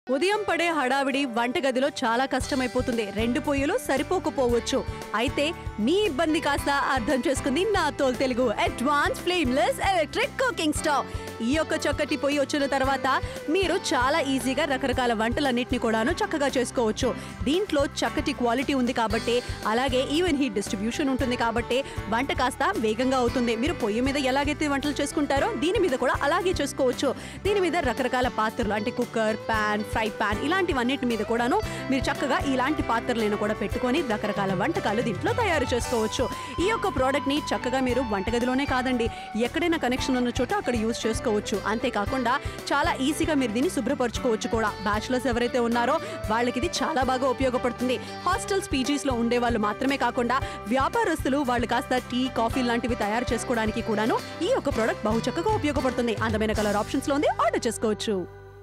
ఉదయం పడే హడావిడి వంటగదిలో చాలా కష్టమైపోతుంది రెండు పొయ్యిలు సరిపోకపోవచ్చు అయితే మీ ఇబ్బంది కాస్త అర్థం చేసుకుంది Naaptol Telugu advance flameless electric cooking stove ఈ యొక్క చక్కటి పొయ్యి వచ్చిన తర్వాత మీరు చాలా ఈజీగా రకరకాల వంటలన్నింటినీ కూడాను చక్కగా చేసుకోవచ్చు దీంట్లో చక్కటి క్వాలిటీ ఉంది కాబట్టి అలాగే ఈవెన్ హీట్ డిస్ట్రిబ్యూషన్ ఉంటుంది కాబట్టి వంట కాస్త వేగంగా అవుతుంది మీరు పొయ్యి మీద ఎలాగైతే వంటలు చేసుకుంటారో దీని మీద కూడా అలాగే చేసుకోవచ్చు దీని మీద రకరకాల పాత్రలు అంటే కుక్కర్ ప్యాన్ ఫ్రై ప్యాన్ ఇలాంటివన్నిటి మీద కూడాను మీరు చక్కగా ఇలాంటి పాత్రలను కూడా పెట్టుకొని రకరకాల వంటకాలు దీంట్లో తయారు చేసుకోవచ్చు ఈ యొక్క ప్రోడక్ట్ ని చక్కగా మీరు వంటగదిలోనే కాదండి ఎక్కడైనా కనెక్షన్ ఉన్న చోట అక్కడ యూజ్ చేసుకోవచ్చు అంతేకాకుండా చాలా ఈజీగా మీరు దీన్ని శుభ్రపరచుకోవచ్చు కూడా బ్యాచులర్స్ ఎవరైతే ఉన్నారో వాళ్ళకి ఇది చాలా బాగా ఉపయోగపడుతుంది హాస్టల్స్ పీజీస్ లో ఉండే వాళ్ళు మాత్రమే కాకుండా వ్యాపారస్తులు వాళ్ళు కాస్త టీ కాఫీ లాంటివి తయారు చేసుకోవడానికి కూడాను ఈ యొక్క ప్రోడక్ట్ బహు చక్కగా ఉపయోగపడుతుంది అందమైన కలర్ ఆప్షన్స్ లో ఉంది ఆర్డర్ చేసుకోవచ్చు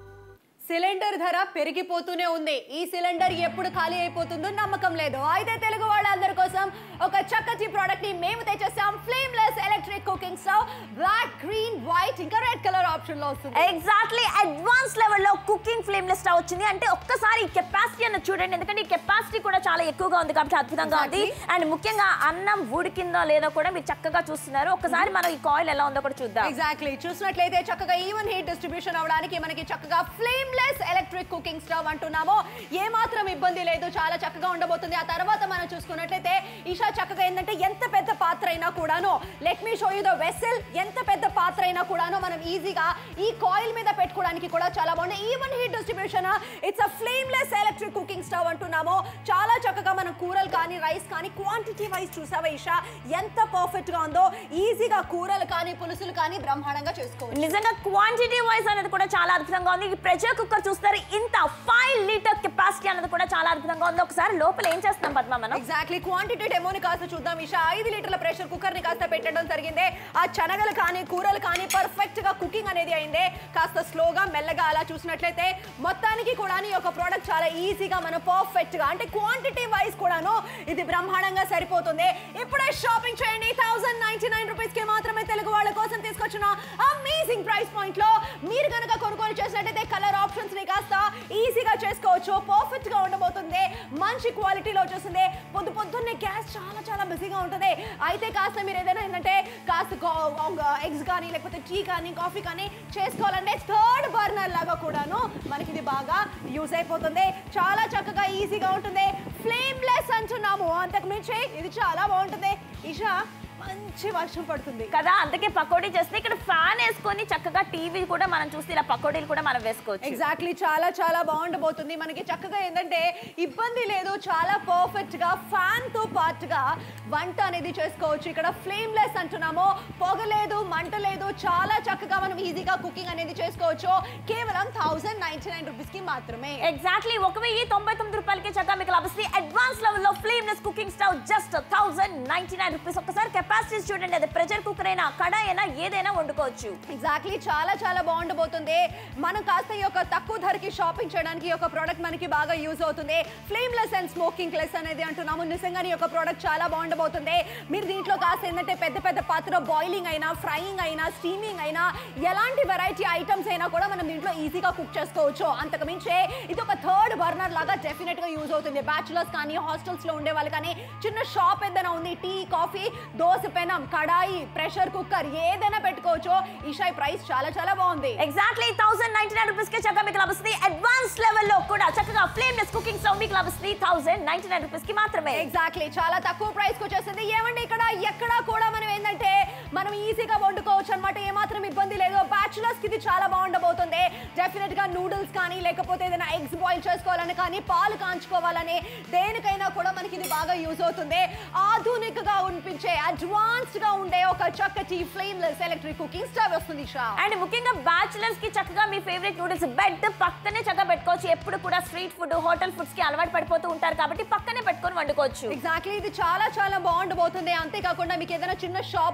సిలిండర్ ధర పెరిగిపోతూనే ఉంది ఈ సిలిండర్ ఎప్పుడు ఖాళీ అయిపోతుందో నమ్మకం లేదు అయితే తెలుగు వాళ్ళందరి కోసం ఒక చక్కటి ప్రోడక్ట్ ని మేము తెచ్చేసాం flameless electric cooking stove black green white ఇంకా రెడ్ కలర్ ఆప్షన్ లో వస్తుంది ఎగ్జాక్ట్లీ అడ్వాన్స్ లెవెల్లో కుకింగ్ ఫ్లేమ్లెస్ స్టవ్ వచ్చింది అంటే ఒక్కసారి ఈ కెపాసిటీ అన్న చూడండి ఎందుకంటే ఈ కెపాసిటీ కూడా చాలా ఎక్కువగా ఉంది కాబట్టి అద్భుతంగా ఉంది అండ్ ముఖ్యంగా అన్నం ఉడికిందో లేదో కూడా మీరు చక్కగా చూస్తున్నారు ఒక్కసారి మనం ఈ కాయిల్ ఎలా ఉందో కూడా చూద్దాం ఎగ్జాక్ట్లీ చూసినట్లయితే చక్కగా ఈవెన్ హీట్ డిస్ట్రిబ్యూషన్ అవడానికి మనకి చక్కగా ఫ్లేమ్లెస్ ఎలక్ట్రిక్ కుకింగ్ స్టవ్ అంటున్నాము ఏ మాత్రం ఇబ్బంది లేదు చాలా చక్కగా ఉండబోతుంది ఆ తర్వాత మనం చూసుకున్నట్లయితే ఈషా చక్కగా ఏంటంటే ఎంత పెద్ద పాత్ర అయినా కూడాను let me show you the vessel ఎంత పెద్ద పాత్ర అయినా కూడాను మనం ఈజీగా ఈ కాయిల్ మీద పెట్టుకోవడానికి కూడా చాలా బాగుంది even heat distribution it's a flameless electric cooking stove అంటున్నాము చాలా చక్కగా మనం కూరలు కానీ రైస్ కానీ క్వాంటిటీ వైజ్ చూసావా ఈషా ఎంత పర్ఫెక్ట్ గా ఉందో ఈజీగా కూరలు కానీ పులుసులు కానీ బ్రహ్మాండంగా చేసుకోవచ్చు నిజంగా క్వాంటిటీ వైజ్ అనేది కూడా చాలా అద్భుతంగా ఉంది ఈ ప్రెషర్ కుక్కర్ చూస్తారు ఇంత ఫైవ్ లీటర్ కెపాసిటీ అనేది కూడా చాలా అద్భుతంగా ఉంది ఒకసారి లోపల ఏం చేస్తున్నాం పద్మ మనం ఎగ్జాక్ట్లీ క్వాంటిటీ డెమోని కాస్త చూద్దాం ఇషా ఐదు లీటర్ల ప్రెషర్ కుక్కర్ ని కాస్త పెట్టడం జరిగింది ఆ శనగలు కానీ కూరలు కానీ పర్ఫెక్ట్ గా కుకింగ్ అనేది అయింది కాస్త స్లోగా మెల్లగా అలా చూసినట్లయితే మొత్తానికి కూడా ఈ యొక్క ప్రోడక్ట్ చాలా ఈజీగా మనం పర్ఫెక్ట్ గా అంటే క్వాంటిటీ వైజ్ కూడాను ఇది బ్రహ్మాండంగా సరిపోతుంది ఇప్పుడే షాపింగ్ చేయండి థౌసండ్ నైన్టీ నైన్ రూపీస్ కి మాత్రమే తెలుగు వాళ్ళ కోసం తీసుకొచ్చిన అమేజింగ్ ప్రైస్ పాయింట్ లో మీరు కనుక కొనుగోలు చేసినట్టయితే కలర్ ఆప్షన్స్ ని కాస్త ఈజీగా చేసుకోవచ్చు పర్ఫెక్ట్ గా ఉండబోతుంది మంచి క్వాలిటీలో వచ్చేస్తుంది పొద్దు పొద్దున్నే గ్యాస్ చాలా చాలా బిజీగా ఉంటుంది అయితే కాస్త మీరు ఏదైనా ఏంటంటే కాస్త ఎగ్స్ కానీ లేకపోతే టీ కానీ కాఫీ కానీ చేసుకోవాలంటే థర్డ్ బర్నర్ లాగా కూడాను మనకి ఇది బాగా యూజ్ అయిపోతుంది చాలా చక్కగా ఈజీగా ఉంటుంది ఫ్లేమ్లెస్ అంటున్నాము అంతకు మించి ఇది చాలా బాగుంటుంది ఇషా మంచి వర్షం పడుతుంది కదా అందుకే పకోడీ చేస్తే ఇక్కడ ఫ్యాన్ వేసుకొని చక్కగా టీవీ కూడా మనం చూస్తే ఇలా పకోడీలు కూడా మనం వేసుకోవచ్చు ఎగ్జాక్ట్లీ చాలా చాలా బాగుండబోతుంది మనకి చక్కగా ఏంటంటే ఇబ్బంది లేదు చాలా పర్ఫెక్ట్ గా ఫ్యాన్ తో పాటుగా వంట అనేది చేసుకోవచ్చు ఇక్కడ ఫ్లేమ్లెస్ అంటున్నాము పొగ లేదు మంట లేదు చాలా చక్కగా మనం ఈజీగా కుకింగ్ అనేది చేసుకోవచ్చు కేవలం థౌసండ్ నైన్టీ నైన్ రూపీస్ కి మాత్రమే ఎగ్జాక్ట్లీ ఒక వెయ్యి తొంభై తొమ్మిది రూపాయలకి చక్కగా మీకు లభిస్తుంది అడ్వాన్స్ లెవెల్లో flameless cooking stove just thousand ninety nine rupees ఒకసారి కెపాసిటీస్ చూడండి అది ప్రెషర్ కుక్కర్ అయినా కడాయి అయినా ఏదైనా వండుకోవచ్చు ఎగ్జాక్ట్లీ చాలా చాలా బాగుండబోతుంది మనం కాస్త ఈ యొక్క తక్కువ ధరకి షాపింగ్ చేయడానికి ఈ యొక్క ప్రోడక్ట్ మనకి బాగా యూజ్ అవుతుంది ఫ్లేమ్లెస్ అండ్ స్మోకింగ్ లెస్ అనేది అంటున్నాము నిజంగానే ఈ యొక్క ప్రోడక్ట్ చాలా బాగుండబోతుంది మీరు దీంట్లో కాస్త ఏంటంటే పెద్ద పెద్ద పాత్ర బాయిలింగ్ అయినా ఫ్రైయింగ్ అయినా స్టీమింగ్ అయినా ఎలాంటి వెరైటీ ఐటమ్స్ అయినా కూడా మనం దీంట్లో ఈజీగా కుక్ చేసుకోవచ్చు అంతకు మించే ఇది ఒక థర్డ్ బర్నర్ లాగా డెఫినెట్ గా యూజ్ అవుతుంది బ్యాచులర్స్ కానీ హాస్టల్స్ లో ఉండే వాళ్ళు కానీ చిన్న షాప్ ఏదైనా ఉంది టీ కాఫీ దోశ పెనం కడాయి ప్రెషర్ కుక్కర్ ఏదైనా పెట్టుకోవచ్చు ఈషా ప్రైస్ చాలా చాలా బాగుంది exactly thousand ninety nine rupees కి చక్కగా మీకు లభిస్తుంది అడ్వాన్స్ లెవెల్లో కూడా చక్కగా ఫ్లేమ్లెస్ కుకింగ్ స్టవ్ మీకు లభిస్తుంది థౌసండ్ నైన్టీ నైన్ రూపీస్ కి మాత్రమే ఎగ్జాక్ట్లీ చాలా తక్కువ ప్రైస్ కి వచ్చేసింది ఏమండి ఇక్కడ ఎక్కడ కూడా మనం ఏంటంటే మనం ఈజీగా వండుకోవచ్చు అనమాట ఏమాత్రం ఇబ్బంది లేదు బ్యాచులర్స్ కి ఇది చాలా బాగుండబోతుంది డెఫినెట్ గా నూడిల్స్ కానీ లేకపోతే ఏదైనా ఎగ్స్ బాయిల్ చేసుకోవాలని కానీ పాలు కాంచుకోవాలని దేనికైనా కూడా మనకి ఇది బాగా యూజ్ అవుతుంది ఆధునికగా అనిపించే అడ్వాన్స్డ్ గా ఉండే ఒక చక్కటి ఫ్లేమ్లెస్ ఎలక్ట్రిక్ కుకింగ్ స్టవ్ వస్తుంది షా అండ్ ముఖ్యంగా బ్యాచులర్స్ కి చక్కగా మీ ఫేవరెట్ నూడిల్స్ బెడ్ పక్కనే చక్కగా పెట్టుకోవచ్చు ఎప్పుడు కూడా స్ట్రీట్ ఫుడ్ హోటల్ ఫుడ్స్ కి అలవాటు పడిపోతూ ఉంటారు కాబట్టి పక్కనే పెట్టుకొని వండుకోవచ్చు ఎగ్జాక్ట్లీ ఇది చాలా చాలా బాగుండబోతుంది అంతేకాకుండా మీకు ఏదైనా చిన్న షాప్ ఉంది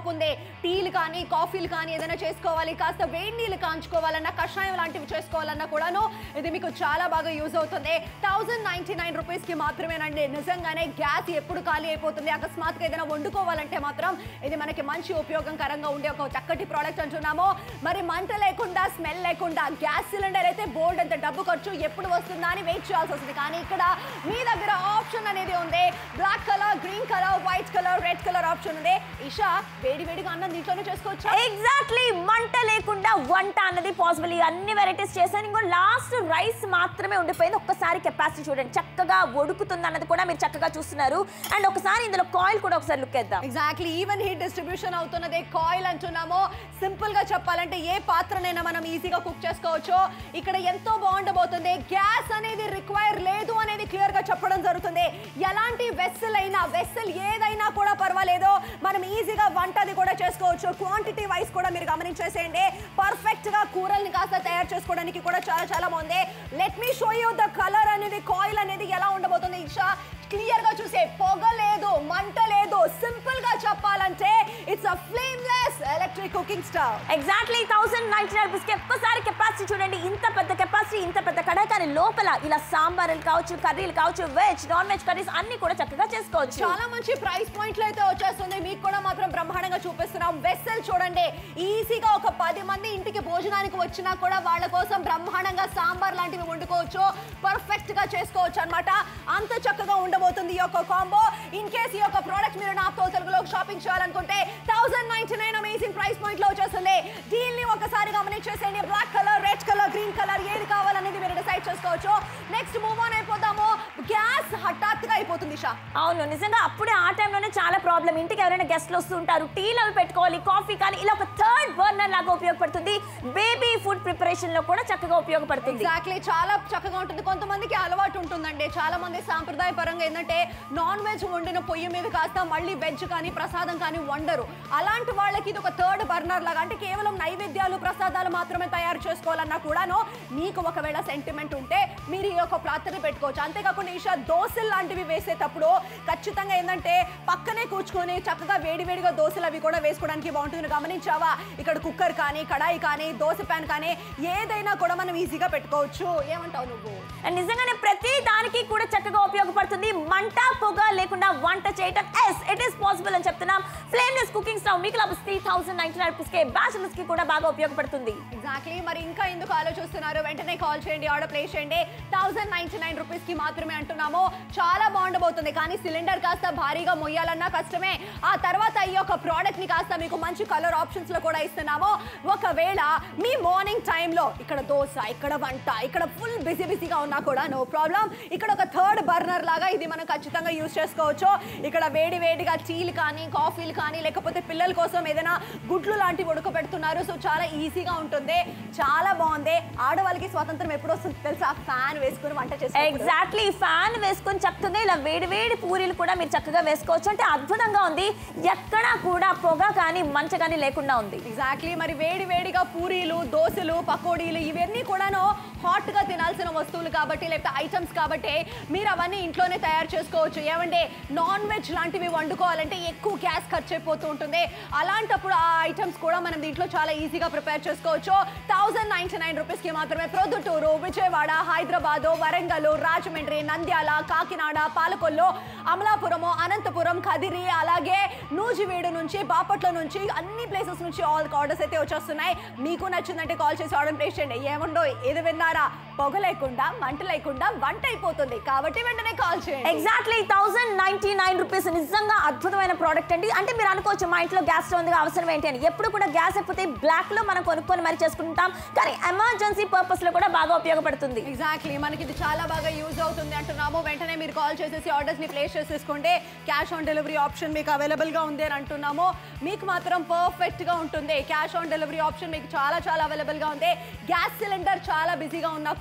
టీలు కానీ కాఫీలు కానీ ఏదైనా చేసుకోవాలి కాస్త వేడి నీళ్ళు కాంచుకోవాలన్నా కషాయం లాంటివి చేసుకోవాలన్నా కూడాను ఇది మీకు చాలా బాగా యూజ్ అవుతుంది థౌజండ్ నైన్టీ నైన్ రూపీస్కి మాత్రమేనండి నిజంగానే గ్యాస్ ఎప్పుడు ఖాళీ అయిపోతుంది అకస్మాత్తుగా ఏదైనా వండుకోవాలంటే మాత్రం ఇది మనకి మంచి ఉపయోగకరంగా ఉండే ఒక చక్కటి ప్రోడక్ట్ అంటున్నాము మరి మంట లేకుండా స్మెల్ లేకుండా గ్యాస్ సిలిండర్ అయితే బోర్డు అంత డబ్బు ఖర్చు ఎప్పుడు వస్తుందా అని వెయిట్ చేయాల్సి వస్తుంది కానీ ఇక్కడ మీ దగ్గర ఆప్షన్ అనేది ఉంది black colour green colour white colour red colour option ఉంది ఇషా వేడి వేడిగా అన్నం దీంట్లోనే చేసుకోవచ్చు ఎగ్జాక్ట్లీ మంట లేకుండా వంట అన్నది పాసిబుల్ ఈ అన్ని వెరైటీస్ చేశాను ఇంకో లాస్ట్ రైస్ మాత్రమే ఉండిపోయింది ఒక్కసారి కెపాసిటీ చూడండి చక్కగా ఉడుకుతుంది అన్నది కూడా మీరు చక్కగా చూస్తున్నారు అండ్ ఒకసారి ఇందులో కాయిల్ కూడా ఒకసారి లుక్ వేద్దాం ఎగ్జాక్ట్లీ ఈవెన్ హీట్ డిస్ట్రిబ్యూషన్ అవుతున్నదే కాయిల్ అంటున్నాము సింపుల్ గా చెప్పాలంటే ఏ పాత్రనైనా మనం ఈజీగా కుక్ చేసుకోవచ్చు ఇక్కడ ఎంతో బాగుండబోతుంది గ్యాస్ అనేది రిక్వైర్ లేదు అనేది క్లియర్ గా చెప్పడం జరుగుతుంది ఎలాంటి వెస్సెల్ అయినా వెస్సెల్ ఏదైనా కూడా పర్వాలేదు మనం ఈజీగా వంటది కూడా చేసుకోవచ్చు క్వాంటిటీ వైస్ కూడా మీరు గమనించేసేయండి పర్ఫెక్ట్ గా కూరల్ని కాస్త తయారు చేసుకోవడానికి కూడా చాలా చాలా బాగుంది let me show you the colour అనేది కాయిల్ అనేది ఎలా ఉండబోతుంది ఇషా క్లియర్ గా చూసే పొగ లేదు మంట లేదు సింపుల్ గా చెప్పాలంటే it's a flameless electric cooking stove exactly thousand ninety nine రూపీస్కి ఒక్కసారి కెపాసిటీ చూడండి ఇంత పెద్ద కెపాసిటీ ఇంత పెద్ద కడాయి కానీ లోపల ఇలా సాంబార్లు కావచ్చు కర్రీలు కావచ్చు వెజ్ నాన్ వెజ్ కర్రీస్ అన్ని కూడా చక్కగా చేసుకోవచ్చు చాలా మంచి ప్రైస్ పాయింట్లు అయితే వచ్చేస్తుంది మీకు కూడా మాత్రం బ్రహ్మాండంగా చూపిస్తున్నాం వెస్సెల్ చూడండి ఈజీగా ఒక పది మంది ఇంటికి భోజనానికి వచ్చినా కూడా వాళ్ళ కోసం బ్రహ్మాండంగా సాంబార్ లాంటివి వండుకోవచ్చు పర్ఫెక్ట్ గా చేసుకోవచ్చు అన్నమాట అంత చక్కగా ఉండబోతుంది ఈ యొక్క కాంబో ఇన్ కేస్ ఈ యొక్క ప్రోడక్ట్ మీరు నాతో తెలుగులో షాపింగ్ చేయాలనుకుంటే thousand ninety nine amazing price point లో వచ్చేస్తుంది డీల్ ని ఒకసారి గమనించేసేయండి black colour red colour green colour ఏది కావాలనేది మీరు డిసైడ్ చేసుకోవచ్చు నెక్స్ట్ మూవ్ ఆన్ అయిపోతాము గ్యాస్ హఠాత్తుగా అయిపోతుంది షా అవును నిజంగా అప్పుడే ఆ టైంలోనే చాలా ప్రాబ్లం ఇంటికి ఎవరైనా గెస్ట్లు వస్తుంటారు టీలు అవి పెట్టుకోవాలి కాఫీ కానీ ఇలా ఒక థర్డ్ బర్నర్ లాగా ఉపయోగపడుతుంది బేబీ ఫుడ్ ప్రిపరేషన్ లో కూడా చక్కగా ఉపయోగపడుతుంది ఎగ్జాక్ట్లీ చాలా చక్కగా ఉంటుంది కొంతమందికి అలవాటు ఉంటుందండి చాలా మంది సాంప్రదాయ పరంగా ఏంటంటే నాన్ వెజ్ వండిన పొయ్యి మీద కాస్త మళ్ళీ వెజ్ కానీ ప్రసాదం కానీ వండరు అలాంటి వాళ్ళకి ఇది ఒక థర్డ్ బర్నర్ లాగా అంటే కేవలం నైవేద్యాలు ప్రసాదాలు మాత్రమే తయారు చేసుకోవాలన్నా కూడాను మీకు ఒకవేళ సెంటిమెంట్ ఉంటే మీరు ఈ యొక్క పాత్రని పెట్టుకోవచ్చు అంతేకాకుండా ఈషా దోశలు లాంటివి వేసేటప్పుడు ఖచ్చితంగా ఏంటంటే పక్కనే కూర్చుకొని చక్కగా వేడివేడిగా దోశలు అవి కూడా వేసుకోవడానికి బాగుంటుంది గమనించావా ఇక్కడ కుక్కర్ కానీ కడాయి కానీ దోశ ప్యాన్ కానీ ఏదైనా కూడా మనం ఈజీగా పెట్టుకోవచ్చు ఏమంటావు నువ్వు అండ్ నిజంగానే ప్రతి దానికి కూడా చక్కగా ఉపయోగపడుతుంది మంట పొగ లేకుండా వంట చేయటం ఎస్ ఇట్ ఈస్ పాసిబుల్ అని చెప్తున్నాం ఫ్లేమ్లెస్ కుకింగ్ స్టవ్ మీకు లభిస్తుంది థౌసండ్ నైన్టీ నైన్ రూపీస్కే బ్యాచులర్స్ కి కూడా బాగా ఉపయోగపడుతుంది ఎగ్జాక్ట్లీ మరి ఇంకా ఎందుకు ఆలోచిస్తున్నారు వెంటనే కాల్ చేయండి ఆర్డర్ ప్లేస్ చేయండి థౌసండ్ నైన్టీ నైన్ రూపీస్ కి మాత్రమే అంటున్నాము చాలా బాగుండబోతుంది కానీ సిలిండర్ కాస్త భారీగా మొయ్యాలన్నా కష్టమే ఆ తర్వాత ఈ యొక్క ప్రోడక్ట్ ని కాస్త మీకు మంచి కలర్ ఆప్షన్స్ లో కూడా ఇస్తున్నాము ఒకవేళ మీ మార్నింగ్ టైంలో ఇక్కడ దోశ ఇక్కడ వంట ఇక్కడ ఫుల్ బిజీ బిజీగా ఉన్నా కూడా నో ప్రాబ్లం ఇక్కడ ఒక థర్డ్ బర్నర్ లాగా ఇది మనం ఖచ్చితంగా యూస్ చేసుకోవచ్చు ఇక్కడ వేడి వేడిగా టీలు కానీ కాఫీలు కానీ లేకపోతే పిల్లల కోసం ఏదైనా గుడ్లు లాంటివి ఉడకబెడుతున్నారు సో చాలా ఈజీగా ఉంటుంది చాలా బాగుంది ఆడవాళ్ళకి స్వాతంత్రం ఎప్పుడు వస్తుంది తెలుసా ఫ్యాన్ వేసుకుని వంట చేసుకోవచ్చు ఎగ్జాక్ట్లీ ఫ్యాన్ వేసుకొని చక్కగా ఇలా వేడి వేడి పూరీలు కూడా మీరు చక్కగా వేసుకోవచ్చు అంటే అద్భుతంగా ఉంది ఎక్కడా కూడా పొగ కానీ మంచ కానీ లేకుండా ఉంది ఎగ్జాక్ట్లీ మరి వేడి వేడిగా పూరీలు దోశలు పకోడీలు ఇవన్నీ కూడాను హాట్ గా తినాల్సిన వస్తువులు కాబట్టి లేకపోతే ఐటమ్స్ కాబట్టి మీరు అవన్నీ ఇంట్లోనే తయారు చేసుకోవచ్చు ఏమంటే నాన్ వెజ్ లాంటివి వండుకోవాలంటే ఎక్కువ గ్యాస్ ఖర్చు అయిపోతూ ఉంటుంది అలాంటప్పుడు ఆ ఐటమ్స్ కూడా మనం దీంట్లో చాలా ఈజీగా ప్రిపేర్ చేసుకోవచ్చు థౌసండ్ నైన్టీ నైన్ రూపీస్కి మాత్రమే ప్రొద్దుటూరు విజయవాడ హైదరాబాదు వరంగల్ రాజమండ్రి నంద్యాల కాకినాడ పాలకొల్లు అమలాపురము అనంతపురం కదిరి అలాగే నూజివీడు నుంచి బాపట్ల నుంచి అన్ని ప్లేసెస్ నుంచి ఆల్ ఆర్డర్స్ అయితే వచ్చేస్తున్నాయి మీకు నచ్చిందంటే కాల్ చేసి ఆర్డర్ ప్లేస్ చేయండి ఏముండో ఏది విన్నారా పొగ లేకుండా మంట లేకుండా వంట అయిపోతుంది కాబట్టి వెంటనే కాల్ చేయండి exactly thousand ninety nine rupees నిజంగా అద్భుతమైన ప్రోడక్ట్ అండి అంటే మీరు అనుకోవచ్చు మా ఇంట్లో గ్యాస్ స్టవ్ ఉంది అవసరం ఏంటి అని ఎప్పుడు కూడా గ్యాస్ అయిపోతే బ్లాక్ లో మనం కొనుక్కొని మరి చేసుకుంటాం కానీ ఎమర్జెన్సీ పర్పస్ లో కూడా బాగా ఉపయోగపడుతుంది ఎగ్జాక్ట్లీ మనకి ఇది చాలా బాగా యూజ్ అవుతుంది అంటున్నాము వెంటనే మీరు కాల్ చేసేసి ఆర్డర్స్ ని ప్లేస్ చేసేసుకోండి క్యాష్ ఆన్ డెలివరీ ఆప్షన్ మీకు అవైలబుల్ గా ఉంది అని అంటున్నాము మీకు మాత్రం పర్ఫెక్ట్ గా ఉంటుంది క్యాష్ ఆన్ డెలివరీ ఆప్షన్ మీకు చాలా చాలా అవైలబుల్ గా ఉంది గ్యాస్ సిలిండర్ చాలా బిజీగా ఉన్నా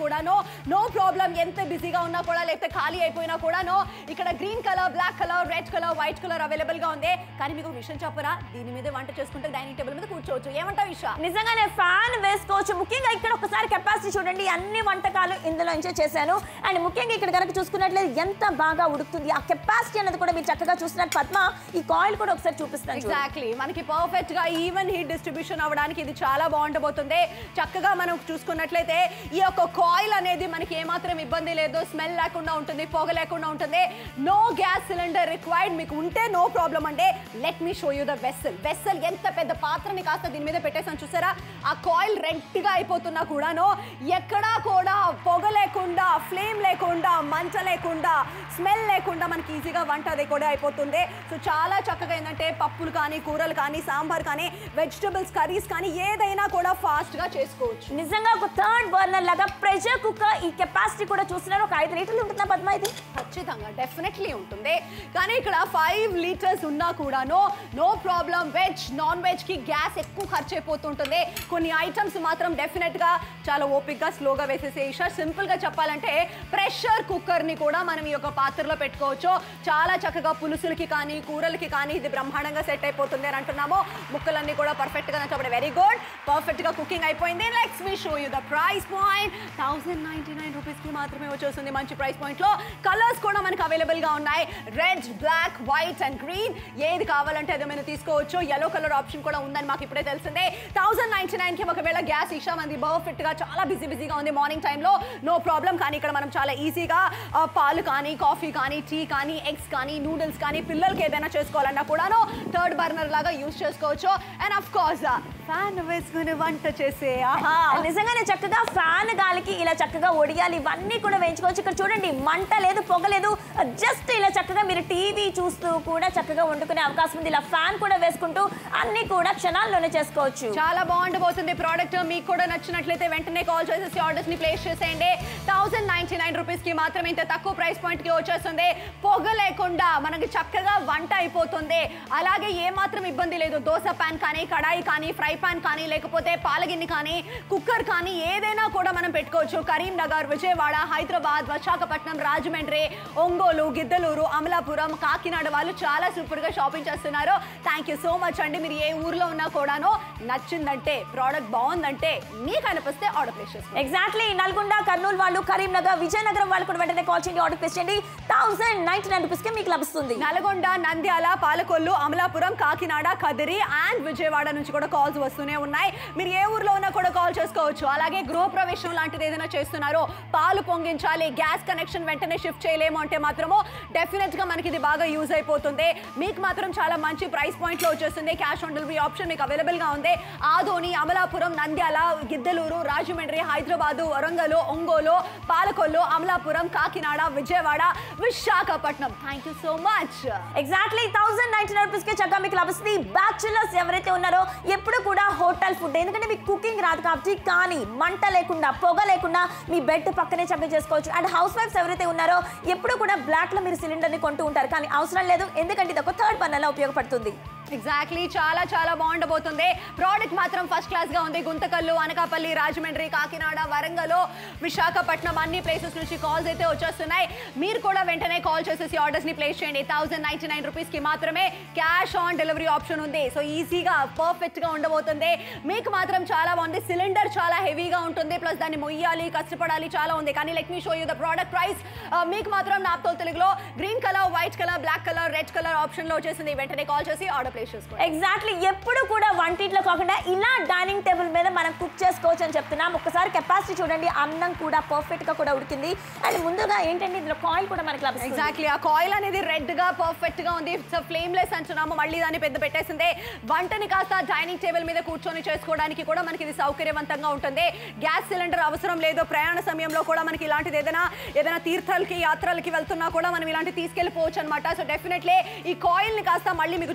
కూడాను నో ప్రాబ్లం ఎంత బిజీగా ఉన్నా కూడా లేకపోతే ఖాళీ అయిపోయినా కూడాను ఇక్కడ green colour black colour red colour white colour available గా ఉంది కానీ మీకు ఒక విషయం చెప్పరా దీని మీద వంట చేసుకుంటే డైనింగ్ టేబుల్ మీద కూర్చోవచ్చు ఏమంటావు ఇషా నిజంగానే ఫ్యాన్ వేసుకోవచ్చు ముఖ్యంగా ఇక్కడ ఒకసారి కెపాసిటీ చూడండి అన్ని వంటకాలు ఇందులో నుంచే చేశాను అండ్ ముఖ్యంగా ఇక్కడ కనుక చూసుకున్నట్లయితే ఎంత బాగా ఉడుకుతుంది ఆ కెపాసిటీ అనేది కూడా మీరు చక్కగా చూస్తున్నారు పద్మ ఈ కాయిల్ కూడా ఒకసారి చూపిస్తాను చూడు. ఎగ్జాక్ట్లీ మనకి పర్ఫెక్ట్ గా ఈవెన్ హీట్ డిస్ట్రిబ్యూషన్ అవ్వడానికి ఇది చాలా బాగుండబోతుంది చక్కగా మనం చూసుకున్నట్లయితే ఈ యొక్క కాయిల్ అనేది మనకి ఏమాత్రం ఇబ్బంది లేదు స్మెల్ లేకుండా ఉంటుంది పొగ లేకుండా ఉంటుంది నో గ్యాస్ సిలిండర్ రిక్వైర్డ్ మీకు ఉంటే నో ప్రాబ్లం అంటే let me show you the vessel vessel ఎంత పెద్ద పాత్రని కాస్త దీని మీద పెట్టేసాను చూసారా ఆ కాయిల్ రెడ్గా అయిపోతున్నా కూడాను ఎక్కడా కూడా పొగ లేకుండా ఫ్లేమ్ లేకుండా మంట లేకుండా స్మెల్ లేకుండా మనకి ఈజీగా వంట అది కూడా అయిపోతుంది సో చాలా చక్కగా ఏంటంటే పప్పులు కానీ కూరలు కానీ సాంబార్ కానీ వెజిటబుల్స్ కర్రీస్ కానీ ఏదైనా కూడా ఫాస్ట్గా చేసుకోవచ్చు నిజంగా ఒక థర్డ్ బర్నర్ లాగా ప్రెషర్ కుక్కర్ ఈ కెపాసిటీ కూడా చూస్తున్నారు ఒక ఐదు లీటర్లు ఉంటుందా పద్మ ఇది ఖచ్చితంగా డెఫినెట్లీ ఉంటుంది కానీ ఇక్కడ ఫైవ్ లీటర్స్ ఉన్నా కూడాను no problem veg non veg కి గ్యాస్ ఎక్కువ ఖర్చు అయిపోతుంటుంది కొన్ని ఐటమ్స్ మాత్రం డెఫినెట్ గా చాలా ఓపిక్గా స్లోగా వేసేసే ఇషా సింపుల్ గా చెప్పాలంటే ప్రెషర్ కుక్కర్ ని కూడా మనం ఈ యొక్క పాత్రలో పెట్టుకోవచ్చు చాలా చక్కగా పులుసులకి కానీ కూరలకి కానీ ఇది బ్రహ్మాండంగా సెట్ అయిపోతుంది అని అంటున్నాము ముక్కలన్నీ కూడా పర్ఫెక్ట్ గా నచ్చబడి వెరీ గుడ్ పర్ఫెక్ట్ గా కుకింగ్ అయిపోయింది let's we show you the price point thousand ninety nine rupees కి మాత్రమే వచ్చేస్తుంది మంచి ప్రైస్ పాయింట్ లో కలర్స్ కూడా మనకు అవైలబుల్ గా ఉన్నాయి red black white and green ఏది కావాలంటే అది మీరు తీసుకోవచ్చు ఎల్లో కలర్ ఆప్షన్ కూడా ఉందని మాకు ఇప్పుడే తెలిసిందే థౌసండ్ నైన్టీ నైన్ కి ఒకవేళ గ్యాస్ ఇషా మంది పర్ఫెక్ట్ గా చాలా బిజీ బిజీగా ఉంది మార్నింగ్ టైంలో నో ప్రాబ్లం కానీ ఇక్కడ మనం చాలా ఈజీగా ఆ, పాలు కానీ కాఫీ కానీ టీ కానీ ఎగ్స్ కానీ నూడిల్స్ కానీ పిల్లలకి ఏదైనా చేసుకోవాలన్నా కూడాను థర్డ్ బర్నర్ లాగా యూజ్ చేసుకోవచ్చు అండ్ అఫ్ కోర్స్ ఫ్యాన్ వేసుకుని వంట చేసే ఆహా నిజంగానే చక్కగా ఫ్యాన్ గాలికి ఇలా చక్కగా ఒడియాలి ఇవన్నీ కూడా వేయించుకోవచ్చు ఇక్కడ చూడండి మంట లేదు పొగ లేదు జస్ట్ ఇలా చక్కగా మీరు టీవీ చూస్తూ కూడా చక్కగా వండుకునే అవకాశం ఉంది ఇలా ఫ్యాన్ కూడా వేసుకుంటూ అన్ని కూడా క్షణాల్లోనే చేసుకోవచ్చు చాలా బాగుండబోతుంది ప్రోడక్ట్ మీకు కూడా నచ్చినట్లయితే వెంటనే కాల్ చేసేసి ఆర్డర్స్ ని ప్లేస్ చేసేయండి థౌసండ్ నైన్టీ నైన్ రూపీస్ కి మాత్రం ఇంత తక్కువ ప్రైస్ పాయింట్ కి వచ్చేస్తుంది పొగ లేకుండా మనకి చక్కగా వంట అయిపోతుంది అలాగే ఏ మాత్రం ఇబ్బంది లేదు దోశ పాన్ కానీ కడాయి కానీ ఫ్రై పాన్ కానీ లేకపోతే పాలగిన్నె కానీ కుక్కర్ కానీ ఏదైనా కూడా మనం పెట్టుకోవచ్చు కరీంనగర్ విజయవాడ హైదరాబాద్ విశాఖపట్నం రాజమండ్రి ఒంగోలు గిద్దలూరు అమలాపురం కాకినాడ వాళ్ళు చాలా సూపర్ గా షాపింగ్ చేస్తున్నారు థ్యాంక్ యూ సో మచ్ అండి మీరు ఏ ఊర్లో ఉన్నా కూడాను నచ్చిందంటే ప్రోడక్ట్ బాగుందంటే మీకు అనిపిస్తే ఆర్డర్ ప్లేస్ చేసుకోండి ఎగ్జాక్ట్లీ నల్గొండ కర్నూలు వాళ్ళు కరీంనగర్ విజయనగరం వాళ్ళు కూడా వెంటనే కాల్ చేయండి ఆర్డర్ ప్లేస్ చేయండి థౌసండ్ నైన్టీ నైన్ రూపీస్కి మీకు లభిస్తుంది నల్గొండ నంద్యాల పాలకొల్లు అమలాపురం కాకినాడ కదిరి అండ్ విజయవాడ నుంచి కూడా కాల్స్ వస్తూనే ఉన్నాయి మీరు ఏ ఊర్లో ఉన్నా కూడా కాల్ చేసుకోవచ్చు అలాగే గృహప్రవేశం లాంటిది ఏదైనా చేస్తున్నారో పాలు పొంగించాలి గ్యాస్ కనెక్షన్ వెంటనే షిఫ్ట్ చేయలేము అంటే మాత్రము డెఫినెట్ గా మనకి ఇది బాగా యూజ్ అయిపోతుంది మీకు మాత్రం చాలా మంచి ప్రైస్ పాయింట్ లో వచ్చేస్తుంది క్యాష్ ఆన్ డెలివరీ ఆప్షన్ మీకు అవైలబుల్ గా ఉంది Adoni Amalapuram Nandyal Giddalur Rajahmundry Hyderabad Warangal Ongole Palakollu Amalapuram Kakinada Vijayawada Visakhapatnam thank you so much exactly thousand ninety nine రూపీస్కి చక్కగా మీకు లభిస్తుంది బ్యాచులర్స్ ఎవరైతే ఉన్నారో ఎప్పుడు కూడా హోటల్ ఫుడ్ ఎందుకంటే మీకు కుకింగ్ రాదు కాబట్టి కానీ మంట లేకుండా పొగ లేకుండా మీ బెడ్ పక్కనే చక్కగా చేసుకోవచ్చు అండ్ హౌస్ వైఫ్స్ ఎవరైతే ఉన్నారో ఎప్పుడు కూడా బ్లాక్లో మీరు సిలిండర్ని కొంటూ ఉంటారు కానీ అవసరం లేదు ఎందుకంటే ఇది ఒక థర్డ్ పన్నెలా ఉపయోగపడుతుంది ఎగ్జాక్ట్లీ చాలా చాలా బాగుండబోతుంది ప్రోడక్ట్ మాత్రం ఫస్ట్ క్లాస్ గా ఉంది గుంతకల్లు అనకాపల్లి రాజమండ్రి కాకినాడ వరంగల్ విశాఖపట్నం అన్ని ప్లేసెస్ నుంచి కాల్స్ అయితే వచ్చేస్తున్నాయి మీరు కూడా వెంటనే కాల్ చేసేసి ఆర్డర్స్ ని ప్లేస్ చేయండి థౌసండ్ నైన్టీ నైన్ రూపీస్ కి మాత్రమే క్యాష్ ఆన్ డెలివరీ ఆప్షన్ ఉంది సో ఈజీగా పర్ఫెక్ట్ గా ఉండబోతుంది మీకు మాత్రం చాలా బాగుంది సిలిండర్ చాలా హెవీగా ఉంటుంది ప్లస్ దాన్ని మొయ్యాలి కష్టపడాలి చాలా ఉంది కానీ let me show you the product price మీకు మాత్రం నాప్తో తెలుగులో green colour white colour black colour red colour option లో వచ్చేసింది వెంటనే కాల్ చేసి ఆర్డర్ ప్లేస్ చేసుకోండి ఎగ్జాక్ట్లీ ఎప్పుడు కూడా వంటింట్లో కాకుండా ఇలా డైనింగ్ టేబుల్ మీద మనం కుక్ చేసుకోవచ్చు అని చెప్తున్నాం ఒక్కసారి కెపాసిటీ చూడండి అన్నం కూడా పర్ఫెక్ట్ గా కూడా ఉడికింది అండ్ ముందుగా ఏంటంటే ఇందులో కాయిల్ కూడా మనకి లభిస్తుంది ఎగ్జాక్ట్లీ ఆ కాయిల్ అనేది రెడ్ గా పర్ఫెక్ట్ గా ఉంది ఫ్లేమ్లెస్ అంటున్నాము మళ్ళీ దాన్ని పెద్ద పెట్టేసింది వంటని కాస్త డైనింగ్ టేబుల్ మీద కూర్చొని చేసుకోవడానికి కూడా మనకి ఇది సౌకర్యవంతంగా ఉంటుంది గ్యాస్ సిలిండర్ అవసరం లేదు ప్రయాణ సమయంలో కూడా మనకి ఇలాంటిది ఏదైనా ఏదైనా తీర్థాలకి యాత్రలకి వెళ్తున్నా కూడా మనం ఇలాంటి తీసుకెళ్ళిపోవచ్చు అనమాట సో డెఫినెట్లీ ఈ కాయిల్ ని కాస్త మళ్ళీ మీకు చూపిస్తే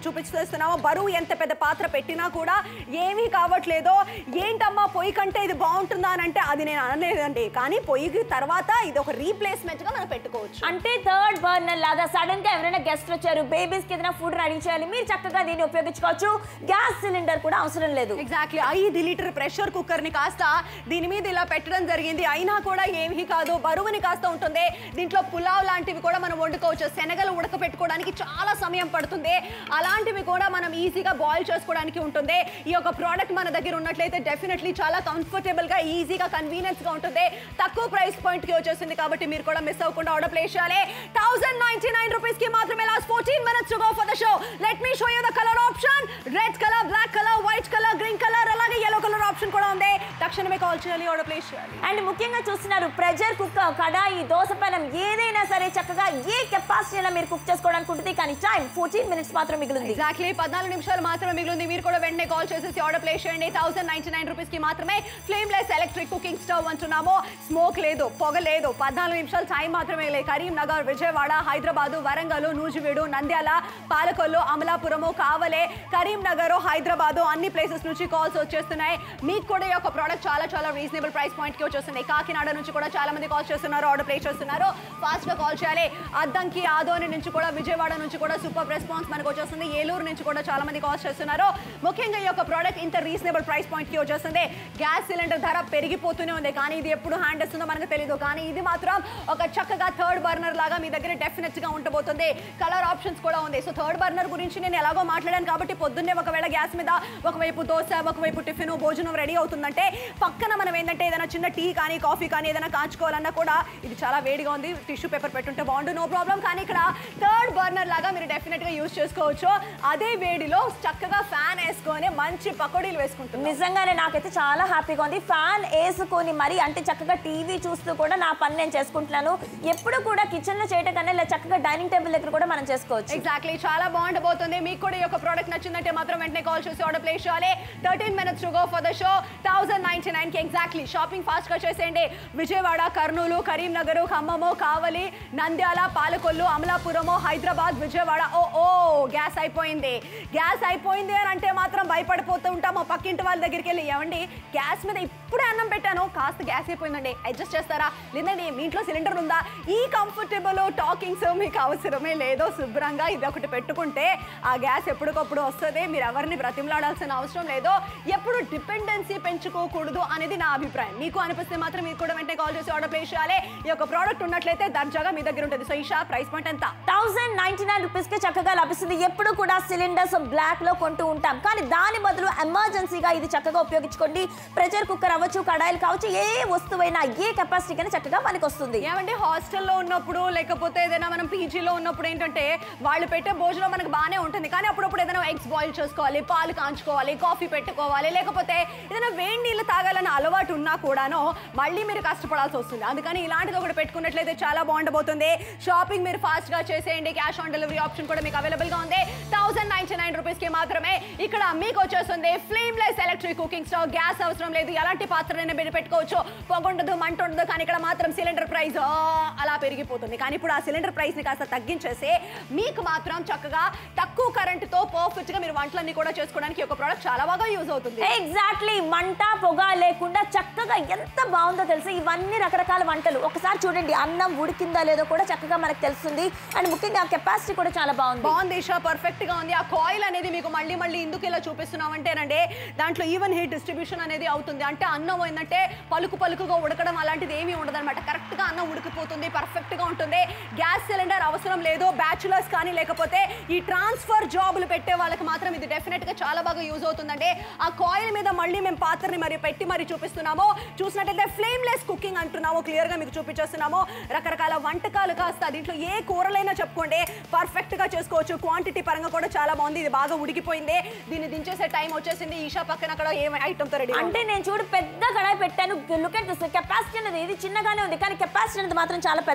చూసేస్తున్నామో బరువు ఎంత పెద్ద పాత్ర పెట్టినా కూడా ఏమీ కావట్లేదో ఏంటమ్మా పొయ్యి కంటే ఇది బాగుంటుందా అని అంటే అది నేను అనలేదండి కానీ పొయ్యికి తర్వాత ఇది ఒక రీప్లేస్మెంట్ గా మనం పెట్టుకోవచ్చు అంటే థర్డ్ బర్నర్ లాగా సడన్ గా ఎవరైనా గెస్ట్ వచ్చారు బేబీస్ కి ఏదైనా ఫుడ్ రెడీ చేయాలి మీరు చక్కగా దీన్ని ఉపయోగించుకోవచ్చు గ్యాస్ సిలిండర్ కూడా అవసరం లేదు ఎగ్జాక్ట్లీ ఐదు లీటర్ ప్రెషర్ కుక్కర్ ని కాస్త దీని మీద ఇలా పెట్టడం జరిగింది అయినా కూడా ఏమీ కాదు బరువుని కాస్త ఉంటుంది దీంట్లో పులావ్ లాంటివి కూడా మనం వండుకోవచ్చు శనగలు ఉడకపెట్టుకోవడానికి చాలా సమయం పడుతుంది అలాంటివి కూడా మనం ఈజీగా బాయిల్ చేసుకోవడానికి ఉంటుంది ఈ యొక్క ప్రోడక్ట్ మన దగ్గర ఉన్నట్లయితే డెఫినెట్లీ చాలా కంఫర్టబుల్ గా ఈజీగా కన్వీనియన్స్ గా ఉంటుంది తక్కువ ప్రైస్ పాయింట్ కి వచ్చేసింది కాబట్టి మీరు కూడా మిస్ అవ్వకుండా ఆర్డర్ ప్లేస్ చేయాలి థౌసండ్ నైన్టీ నైన్ రూపీస్ కి మాత్రమే last fourteen minutes to go for the show let me show you the colour option red colour black colour white colour green colour అలాగే yellow కలర్ ఆప్షన్ కూడా ఉంది తక్షణమే call చేయాలి order place చేయాలి and ముఖ్యంగా చూస్తున్నారు ప్రెజర్ కుక్కర్ కడాయి దోశ పెనం ఏదైనా సరే చక్కగా ఏ కెపాసిటీలో మీరు కుక్ చేసుకోవడానికి ఉంటుంది కానీ టైం ఫోర్టీన్ మినిట్స్ మాత్రం మిగిలింది ఎగ్జాక్ట్లీ పద్నాలుగు నిమిషాలు మాత్రమే మిగిలింది మీరు కూడా వెంటనే కాల్ చేసేసి ఆర్డర్ ప్లేస్ చేయండి థౌసండ్ నైన్టీ నైన్ రూపీస్ కి మాత్రమే ఫ్లేమ్లెస్ ఎలక్ట్రిక్ కుకింగ్ స్టవ్ అంటున్నాము స్మోక్ లేదు పొగ లేదు పద్నాలుగు నిమిషాలు టైం మాత్రమే లేదు కరీంనగర్ విజయవాడ హైదరాబాద్ వరంగల్ నూజివీడు నంద్యాల పాలకొల్లు అమలాపురము కావలే కరీంనగర్ హైదరాబాద్ అన్ని ప్లేసెస్ నుంచి కాల్స్ వచ్చేస్తున్నాయి మీకు కూడా ఈ యొక్క ప్రోడక్ట్ చాలా చాలా రీజనబుల్ ప్రైస్ పాయింట్ కి వచ్చేస్తుంది కాకినాడ నుంచి కూడా చాలా మంది కాల్ చేస్తున్నారు ఆర్డర్ ప్లేస్ చేస్తున్నారు ఫాస్ట్ గా కాల్ చేయాలి అద్దంకి ఆదోని నుంచి కూడా విజయవాడ నుంచి కూడా సూపర్ రెస్పాన్స్ మనకు వచ్చేస్తుంది ఏలూరు నుంచి కూడా చాలా మంది కాల్ చేస్తున్నారు ముఖ్యంగా ఈ యొక్క ప్రోడక్ట్ ఇంత రీజనబుల్ ప్రైస్ పాయింట్ కి వచ్చేస్తుంది గ్యాస్ సిలిండర్ ధర పెరిగిపోతూనే ఉంది కానీ ఇది ఎప్పుడు హ్యాండ్ వస్తుందో మనకు తెలియదు కానీ ఇది మాత్రం ఒక చక్కగా థర్డ్ బర్నర్ లాగా మీ దగ్గర డెఫినెట్ గా ఉండబోతుంది కలర్ ఆప్షన్స్ కూడా ఉంది సో థర్డ్ బర్నర్ గురించి నేను ఎలాగో మాట్లాడాను కాబట్టి పొద్దున్నే ఒకవేళ గ్యాస్ మీద ఒకవైపు దోశ ఒకవైపు టిఫిన్ భోజనం రెడీ అవుతుందంటే పక్కన మనం ఏంటంటే ఏదైనా చిన్న టీ కానీ కాఫీ కానీ ఏదైనా కాచుకోవాలన్నా కూడా ఇది చాలా వేడిగా ఉంది టిష్యూ పేపర్ పెట్టుంటే బాగుండు నో ప్రాబ్లం కానీ ఇక్కడ థర్డ్ బర్నర్ లాగా మీరు డెఫినెట్ గా యూస్ చేసుకోవచ్చు అదే వేడిలో చక్కగా ఫ్యాన్ వేసుకొని మంచి పకోడీలు వేసుకుంటుంది నిజంగానే నాకైతే చాలా హ్యాపీగా ఉంది ఫ్యాన్ వేసుకొని మరి అంటే చక్కగా టీవీ చూస్తూ కూడా నా పని నేను చేసుకుంటున్నాను ఎప్పుడు కూడా కిచెన్ లో చేయటం కన్నా ఇలా చక్కగా డైనింగ్ టేబుల్ దగ్గర కూడా మనం చేసుకోవచ్చు ఎగ్జాక్ట్లీ చాలా బాగుండబోతుంది మీకు కూడా ఈ యొక్క ప్రోడక్ట్ నచ్చిందంటే మాత్రం వెంటనే కాల్ చేసి ఆర్డర్ ప్లేస్ చేయాలి thirteen minutes to go for the show thousand ninety nine కి ఎగ్జాక్ట్లీ షాపింగ్ ఫాస్ట్ గా చేసేయండి విజయవాడ కర్నూలు కరీంనగర్ ఖమ్మము కావలి నంద్యాల పాలకొల్లు అమలాపురము హైదరాబాద్ విజయవాడ ఓ ఓ గ్యాస్ అయిపోయింది గ్యాస్ అయిపోయింది అని అంటే మాత్రం భయపడిపోతూ ఉంటాం మా పక్కింటి వాళ్ళ దగ్గరికి వెళ్ళి ఏమండి గ్యాస్ మీద ఇప్పుడే అన్నం పెట్టాను కాస్త గ్యాస్ అయిపోయిందండి అడ్జస్ట్ చేస్తారా లేదండి మీ ఇంట్లో సిలిండర్ ఉందా ఈ కంఫర్టబుల్ టాకింగ్స్ మీకు అవసరమే లేదో శుభ్రంగా ఇది ఒకటి పెట్టుకుంటే ఆ గ్యాస్ ఎప్పటికప్పుడు వస్తుంది మీరు ఎవరిని బ్రతిమలాడాల్సిన అవసరం లేదో ఎప్పుడు డిపెండెన్సీ పెంచుకోకూడదు అనేది నా అభిప్రాయం మీకు అనిపిస్తే మాత్రం మీరు కూడా వెంటనే కాల్ చేసి ఆర్డర్ ప్లేస్ చేయాలి ఈ యొక్క ప్రోడక్ట్ ఉన్నట్లయితే దర్జాగా మీ దగ్గర ఉంటుంది సో ఈషా ప్రైస్ పాయింట్ ఎంత థౌసండ్ నైన్టీ నైన్ రూపీస్ కి చక్కగా లభిస్తుంది ఎప్పుడు కూడా సిలిండర్స్ బ్లాక్ లో కొంటూ ఉంటాం కానీ దాని బదులు ఎమర్జెన్సీగా ఇది చక్కగా ఉపయోగించుకోండి ప్రెషర్ కుక్కర్ అవ్వచ్చు కడాయిలు కావచ్చు ఏ వస్తువైనా ఏ కెపాసిటీకైనా చక్కగా మనకి వస్తుంది ఏమంటే హాస్టల్లో ఉన్నప్పుడు లేకపోతే ఏదైనా మనం పీజీలో ఉన్నప్పుడు ఏంటంటే వాళ్ళు పెట్టే భోజనం మనకు బాగానే ఉంటుంది కానీ అప్పుడప్పుడు ఏదైనా ఎగ్స్ బాయిల్ చేసుకోవాలి పాలు కాంచుకోవాలి కాఫీ పెట్టుకోవాలి లేకపోతే ఏదైనా వేడి నీళ్ళు తాగాలన్న అలవాటు ఉన్నా కూడాను మళ్ళీ మీరు కష్టపడాల్సి వస్తుంది అందుకని ఇలాంటిది ఒకటి పెట్టుకున్నట్లయితే చాలా బాగుండబోతుంది షాపింగ్ మీరు ఫాస్ట్ గా చేసేయండి క్యాష్ ఆన్ డెలివరీ ఆప్షన్ కూడా మీకు అవైలబుల్ గా ఉంది థౌసండ్ నైన్టీ నైన్ రూపీస్ కి మాత్రమే ఇక్కడ మీకు వచ్చేస్తుంది flameless electric cooking stove gas అవసరం లేదు ఎలాంటి పాత్రనైనా మీరు పెట్టుకోవచ్చు పొగ ఉండదు మంట ఉండదు కానీ ఇక్కడ మాత్రం సిలిండర్ ప్రైస్ అలా పెరిగిపోతుంది కానీ ఇప్పుడు ఆ సిలిండర్ ప్రైస్ ని కాస్త తగ్గించేసి మీకు మాత్రం చక్కగా తక్కువ కరెంటుతో పర్ఫెక్ట్ గా మీరు వంటలన్నీ కూడా చేసుకోవడానికి ఈ ఒక ప్రోడక్ట్ చాలా బాగా యూజ్ అవుతుంది ఎగ్జాక్ట్లీ మంట పొగ లేకుండా చక్కగా ఎంత బాగుందో తెలుసు ఇవన్నీ రకరకాల వంటలు ఒకసారి చూడండి అన్నం ఉడికిందా లేదో కూడా చక్కగా మనకు తెలుస్తుంది అండ్ ముఖ్యంగా కెపాసిటీ కూడా చాలా బాగుంది బాగుంది ఇషా పర్ఫెక్ట్ గా ఉంది ఆ కాయిల్ అనేది మీకు మళ్ళీ మళ్ళీ ఎందుకు ఇలా చూపిస్తున్నామంటేనండి దాంట్లో ఈవెన్ హీట్ డిస్ట్రిబ్యూషన్ అనేది అవుతుంది అంటే అన్నం ఏంటంటే పలుకు పలుకుగా ఉడకడం అలాంటిది ఏమీ ఉండదన్నమాట కరెక్ట్ గా అన్నం ఉడికిపోతుంది పర్ఫెక్ట్ గా ఉంటుంది గ్యాస్ సిలిండర్ అవసరం లేదు బ్యాచులర్స్ కానీ లేకపోతే ఈ ట్రాన్స్ఫర్ జాబులు పెట్టే వాళ్ళకి మాత్రం ఇది డెఫినెట్ గా చాలా బాగా యూజ్ అవుతుందండి ఆ కాయిల్ మీద మళ్ళీ మేము పాత్రని మరి పెట్టి మరి చూపిస్తున్నాము చూసినట్టయితే ఫ్లేమ్లెస్ కుకింగ్ అంటున్నాము క్లియర్ గా మీకు చూపించేస్తున్నాము రకరకాల వంటకాలు కాస్త దీంట్లో ఏ కూరలైనా చెప్పుకోండి పర్ఫెక్ట్ గా చేసుకోవచ్చు క్వాంటిటీ పరంగా కూడా చాలా బాగుంది ఇది బాగా ఉడికిపోయింది దీన్ని దించేసే టైం వచ్చేసింది ఈషా పక్కన అక్కడ ఏ ఐటమ్ తో రెడీ అంటే నేను చూడు పెద్ద కడాయి పెట్టాను లుక్ అట్ దిస్ కెపాసిటీ అనేది ఇది చిన్నగానే ఉంది కానీ కెపాసిటీ అనేది మాత్రం చాలా పెద్ద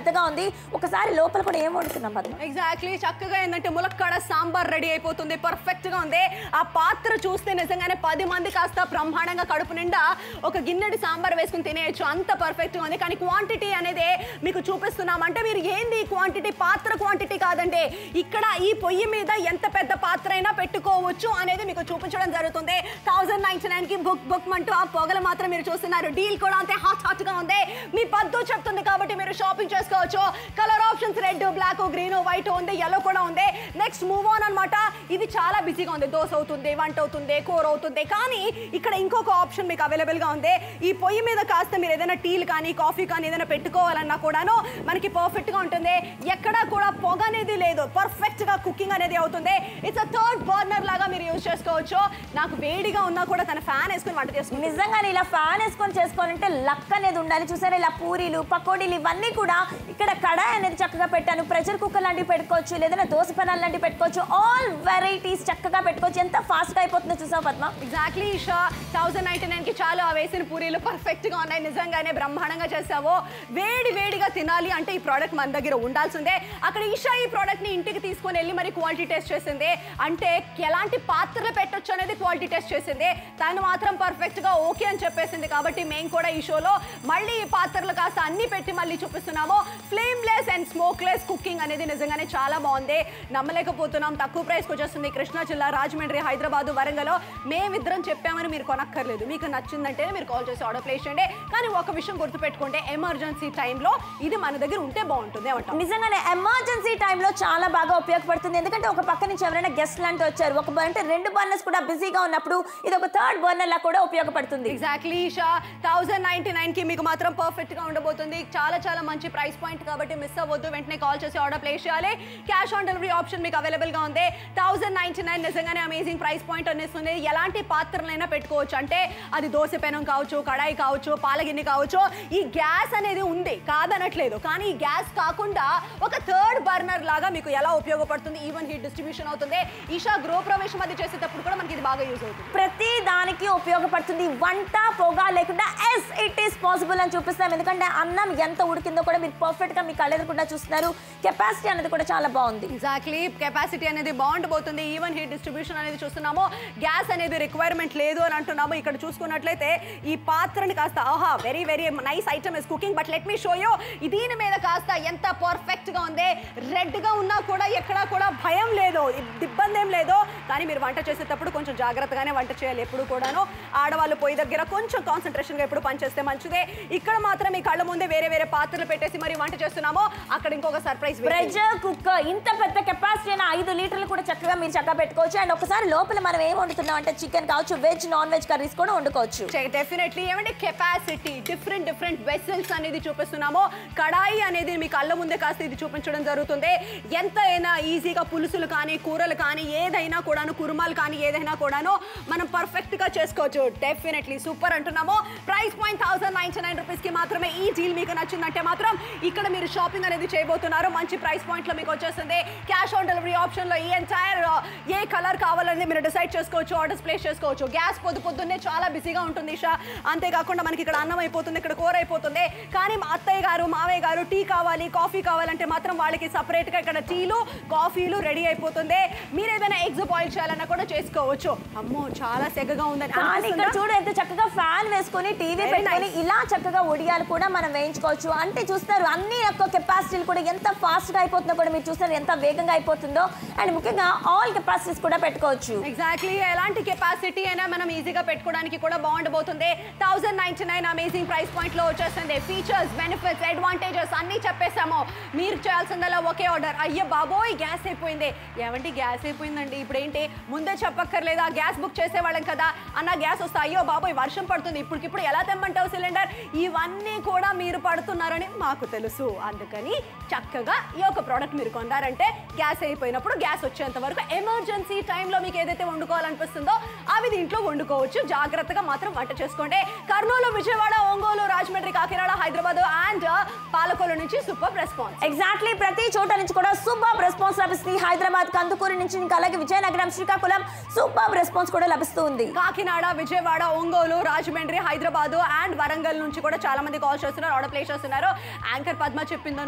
పెద్దగా ఉంది ఒకసారి లోపల కూడా ఏం వండుతున్నాం పద్మ ఎగ్జాక్ట్లీ చక్కగా ఏంటంటే ములక్కాడ సాంబార్ రెడీ అయిపోతుంది పర్ఫెక్ట్ గా ఉంది ఆ పాత్ర చూస్తే నిజంగానే పది మంది కాస్త బ్రహ్మాండంగా కడుపు నిండా ఒక గిన్నెడి సాంబార్ వేసుకుని తినేయచ్చు అంత పర్ఫెక్ట్ గా ఉంది కానీ క్వాంటిటీ అనేది మీకు చూపిస్తున్నాం అంటే మీరు ఏంది క్వాంటిటీ పాత్ర క్వాంటిటీ కాదండి ఇక్కడ ఈ పొయ్యి మీద ఎంత పెద్ద పాత్ర అయినా పెట్టుకోవచ్చు అనేది మీకు చూపించడం జరుగుతుంది థౌసండ్ నైన్టీ నైన్ కి బుక్ బుక్ అంటూ ఆ పొగలు మాత్రం మీరు చూస్తున్నారు డీల్ కూడా అంతే హాట్ హాట్ గా ఉంది మీ పద్దు చెప్తుంది కాబట్టి మీరు షాపింగ్ చేసుకోవచ్చు colour options red black green white ఉంది ఎల్లో కూడా ఉంది నెక్స్ట్ మూవ్ ఆన్ అన్నమాట ఇది చాలా బిజీగా ఉంది దోశ అవుతుంది వంట అవుతుంది కూర అవుతుంది కానీ ఇక్కడ ఇంకొక ఆప్షన్ మీకు అవైలబుల్ గా ఉంది ఈ పొయ్యి మీద కాస్త మీరు ఏదైనా టీలు కానీ కాఫీ కానీ ఏదైనా పెట్టుకోవాలన్నా కూడాను మనకి పర్ఫెక్ట్ గా ఉంటుంది ఎక్కడా కూడా పొగ అనేది లేదు పర్ఫెక్ట్ గా కుకింగ్ అనేది అవుతుంది ఇట్స్ అ థర్డ్ బర్నర్ లాగా మీరు యూజ్ చేసుకోవచ్చు నాకు వేడిగా ఉన్నా కూడా తన ఫ్యాన్ వేసుకుని వంట చేసుకుంటుంది నిజంగానే ఇలా ఫ్యాన్ వేసుకొని చేసుకోవాలంటే లక్ అనేది ఉండాలి చూసారా ఇలా పూరీలు పకోడీలు ఇవన్నీ కూడా ఇక్కడ కడాయి అనేది చక్కగా పెట్టాను ప్రెషర్ కుక్కర్ లాంటివి పెట్టుకోవచ్చు లేదంటే దోశ పెనాలు లాంటివి పెట్టుకోవచ్చు ఆల్ వెరైటీస్ చక్కగా పెట్టుకోవచ్చు ఎంత ఫాస్ట్గా అయిపోతుందో చూసావు Padma exactly Eesha thousand ninety nine కి చాలా ఆ వేసిన పూరీలు పర్ఫెక్ట్ గా ఉన్నాయి నిజంగానే బ్రహ్మాండంగా చేసావు వేడి వేడిగా తినాలి అంటే ఈ ప్రోడక్ట్ మన దగ్గర ఉండాల్సిందే అక్కడ ఈషా ఈ ప్రోడక్ట్ ని ఇంటికి తీసుకొని వెళ్ళి మరి క్వాలిటీ టెస్ట్ చేసింది అంటే ఎలాంటి పాత్రలు పెట్టొచ్చు అనేది క్వాలిటీ టెస్ట్ చేసింది తను మాత్రం పర్ఫెక్ట్ గా ఓకే అని చెప్పేసింది కాబట్టి మేము కూడా ఈ షోలో మళ్ళీ ఈ పాత్రలు కాస్త అన్ని పెట్టి మళ్ళీ చూపిస్తున్నాము ఫ్లేమ్లెస్ అండ్ స్మోక్లెస్ కుకింగ్ అనేది నిజంగానే చాలా బాగుంది నమ్మలేకపోతున్నాం తక్కువ ప్రైస్కి వచ్చేస్తుంది కృష్ణా జిల్లా రాజమండ్రి హైదరాబాద్ వరంగల్ మేమిద్దరం చెప్పామని మీరు కొనక్కర్లేదు మీకు నచ్చిందంటే మీరు కాల్ చేసి ఆర్డర్ ప్లేస్ చేయండి కానీ ఒక విషయం గుర్తుపెట్టుకుంటే ఎమర్జెన్సీ టైంలో ఇది మన దగ్గర ఉంటే బాగుంటుంది ఏమంటాం నిజంగానే ఎమర్జెన్సీ టైంలో చాలా బాగా ఉపయోగపడుతుంది ఎందుకంటే ఒక పక్క నుంచి ఎవరైనా గెస్ట్ లాంటి వచ్చారు ఒక అంటే రెండు బర్నర్స్ కూడా బిజీగా ఉన్నప్పుడు ఇది ఒక థర్డ్ బర్నర్ లా కూడా ఉపయోగపడుతుంది exactly Eesha thousand ninety nine కి మీకు మాత్రం పర్ఫెక్ట్ గా ఉండబోతుంది చాలా చాలా మంచి ప్రైస్ పాయింట్ కాబట్టి మిస్ అవ్వద్దు వెంటనే కాల్ చేసి ఆర్డర్ ప్లేస్ చేయాలి క్యాష్ ఆన్ డెలివరీ ఆప్షన్ మీకు అవైలబుల్ గా ఉంది థౌసండ్ నైన్టీ నైన్ నిజంగానే అమేజింగ్ ప్రైస్ పాయింట్ అనేస్తుంది ఎలాంటి పాత్రలైనా పెట్టుకోవచ్చు అంటే అది దోశ పెనం కావచ్చు కడాయి కావచ్చు పాలగిన్నె కావచ్చు ఈ గ్యాస్ అనేది ఉంది కాదనట్లేదు కానీ ఈ గ్యాస్ కాకుండా ఒక థర్డ్ బర్నర్ లాగా మీకు ఎలా ఉపయోగపడుతుంది ఈవెన్ హీట్ డిస్ట్రిబ్యూషన్ అవుతుంది ఈషా గృహ ప్రవేశం అది చేసేటప్పుడు కూడా మనకి ఇది బాగా యూజ్ అవుతుంది ప్రతి దానికి ఉపయోగపడుతుంది వంట పొగ లేకుండా ఎస్ ఇట్ ఈస్ పాసిబుల్ అని చూపిస్తాం ఎందుకంటే అన్నం ఎంత ఉడికిందో కూడా మీరు పర్ఫెక్ట్ గా మీ కళ్ళెదుకుండా చూస్తున్నారు కెపాసిటీ అనేది కూడా చాలా బాగుంది ఎగ్జాక్ట్లీ కెపాసిటీ అనేది బాగుండిపోతుంది ఈవెన్ హీట్ డిస్ట్రిబ్యూషన్ అనేది చూస్తున్నాము గ్యాస్ అనేది రిక్వైర్మెంట్ లేదు అని అంటున్నాము ఇక్కడ చూసుకున్నట్లయితే ఈ పాత్రని కాస్త ఆహా very very nice item is cooking but let me show you దీని మీద కాస్త ఎంత పర్ఫెక్ట్ గా ఉంది రెడ్ గా ఉన్నా కూడా ఎక్కడా కూడా భయం లేదు ఇబ్బంది ఏం లేదు కానీ మీరు వంట చేసేటప్పుడు కొంచెం జాగ్రత్తగానే వంట చేయాలి ఎప్పుడు కూడాను ఆడవాళ్ళు పొయ్యి దగ్గర కొంచెం కాన్సన్ట్రేషన్ గా ఎప్పుడు పనిచేస్తే మంచిదే ఇక్కడ మాత్రం మీ కళ్ళ ముందే వేరే వేరే పాత్రలు పెట్టేసి మరి వంట చేస్తున్నాము అక్కడ ఇంకొక సర్ప్రైజ్ ప్రెషర్ కుక్కర్ ఇంత పెద్ద కెపాసిటీ అయిన ఐదు లీటర్లు కూడా చక్కగా మీరు చక్కగా పెట్టుకోవచ్చు అండ్ ఒకసారి లోపల మనం ఏం వండుతున్నాం అంటే చికెన్ కావచ్చు వెజ్ నాన్ వెజ్ కర్రీస్ కూడా వండుకోవచ్చు డెఫినెట్లీ ఏమంటే కెపాసిటీ డిఫరెంట్ డిఫరెంట్ వెసల్స్ అనేది చూపిస్తున్నాము కడాయి అనేది మీ కళ్ళ ముందే కాస్త ఇది చూపించడం జరుగుతుంది ఎంత అయినా ఈజీగా పులుసులు కానీ కూరలు కానీ ఏదైనా కూడాను కుర్మాలు కానీ ఏదైనా కూడాను మనం పర్ఫెక్ట్ గా చేసుకోవచ్చు డెఫినెట్లీ సూపర్ అంటున్నాము price point thousand ninety nine rupees కి మాత్రమే ఈ డీల్ మీకు నచ్చిందంటే మాత్రం ఇక్కడ మీరు షాపింగ్ అనేది చేయబోతున్నారు మంచి ప్రైస్ పాయింట్ లో మీకు వచ్చేస్తుంది క్యాష్ ఆన్ డెలివరీ ఆప్షన్ లో ఈ ఎంటైర్ ఏ కలర్ కావాలనేది మీరు డిసైడ్ చేసుకోవచ్చు ఆర్డర్స్ ప్లేస్ చేసుకోవచ్చు గ్యాస్ పొద్దు పొద్దున్నే చాలా బిజీగా ఉంటుంది ఇషా అంతేకాకుండా మనకి ఇక్కడ అన్నం అయిపోతుంది ఇక్కడ కూర అయిపోతుంది కానీ మా అత్తయ్య గారు మావయ్య గారు టీ కావాలి కాఫీ కావాలంటే మాత్రం వాళ్ళకి సపరేట్ గా ఇక్కడ టీలు కాఫీలు రెడీ అయిపోతుంది మీరు ఏదైనా ఎగ్స్ బాయిల్ చేయాలన్నా కూడా చేసుకోవచ్చు అమ్మో చాలా సెగగా ఉందని కానీ ఇక్కడ అనిపిస్తుందా? చూడు ఎంత చక్కగా ఫ్యాన్ వేసుకొని టీవీ Very పెట్టుకొని nice. ఇలా చక్కగా ఒడియాలు కూడా మనం వేయించుకోవచ్చు అంటే చూస్తారు అన్ని యొక్క కెపాసిటీలు కూడా ఎంత ఫాస్ట్ గా అయిపోతుందో కూడా మీరు చూస్తారు ఎంత వేగంగా అయిపోతుందో అండ్ ముఖ్యంగా ఆల్ కెపాసిటీస్ కూడా పెట్టుకోవచ్చు ఎగ్జాక్ట్లీ ఎలాంటి కెపాసిటీ అయినా మనం ఈజీగా పెట్టుకోవడానికి కూడా బాగుండబోతుంది thousand ninety nine amazing price point లో వచ్చేస్తుంది ఫీచర్స్ బెనిఫిట్స్ అడ్వాంటేజెస్ అన్ని చెప్పేసాము మీరు చేయాల్సిందల్లా ఒకే ఆర్డర్ అయ్యో బాబోయ్ గ్యాస్ అయిపోయింది ఏమండి గ్యాస్ అయిపోయిందండి ఇప్పుడు ఏంటి ముందే చెప్పక్కర్లేదా గ్యాస్ బుక్ చేసేవాళ్ళం కదా అన్న గ్యాస్ వస్తే అయ్యో బాబోయ్ వర్షం పడుతుంది ఇప్పటికిప్పుడు ఎలా తెమ్మంటావు సిలిండర్ ఇవన్నీ కూడా మీరు పడుతున్నారని మాకు తెలుసు అందుకని చక్కగా ఈ యొక్క ప్రోడక్ట్ మీరు కొన్నారంటే గ్యాస్ అయిపోయినప్పుడు గ్యాస్ వచ్చేంత వరకు ఎమర్జెన్సీ టైంలో మీకు ఏదైతే వండుకోవాలనిపిస్తుందో అవి దీంట్లో వండుకోవచ్చు జాగ్రత్తగా మాత్రం వంట చేసుకోండి కర్నూలు విజయవాడ ఒంగోలు రాజమండ్రి కాకినాడ హైదరాబాద్ అండ్ పాలకొల్లు నుంచి సూపర్ రెస్పాన్స్ ఎగ్జాక్ట్లీ ప్రతి చోట నుంచి కూడా సూపర్ రెస్పాన్స్ లభిస్తుంది హైదరాబాద్ కందుకూరు నుంచి ఇంకా అలాగే విజయనగరం శ్రీకాకుళం సూపర్ రెస్పాన్స్ కూడా లభిస్తూ ఉంది కాకినాడ విజయవాడ ఒంగోలు రాజమండ్రి హైదరాబాద్ అండ్ వరంగల్ నుంచి కూడా చాలా మంది కాల్ చేస్తున్నారు ఆర్డర్ ప్లేస్ చేస్తున్నారు యాంకర్ పద్మ చెప్పిందనో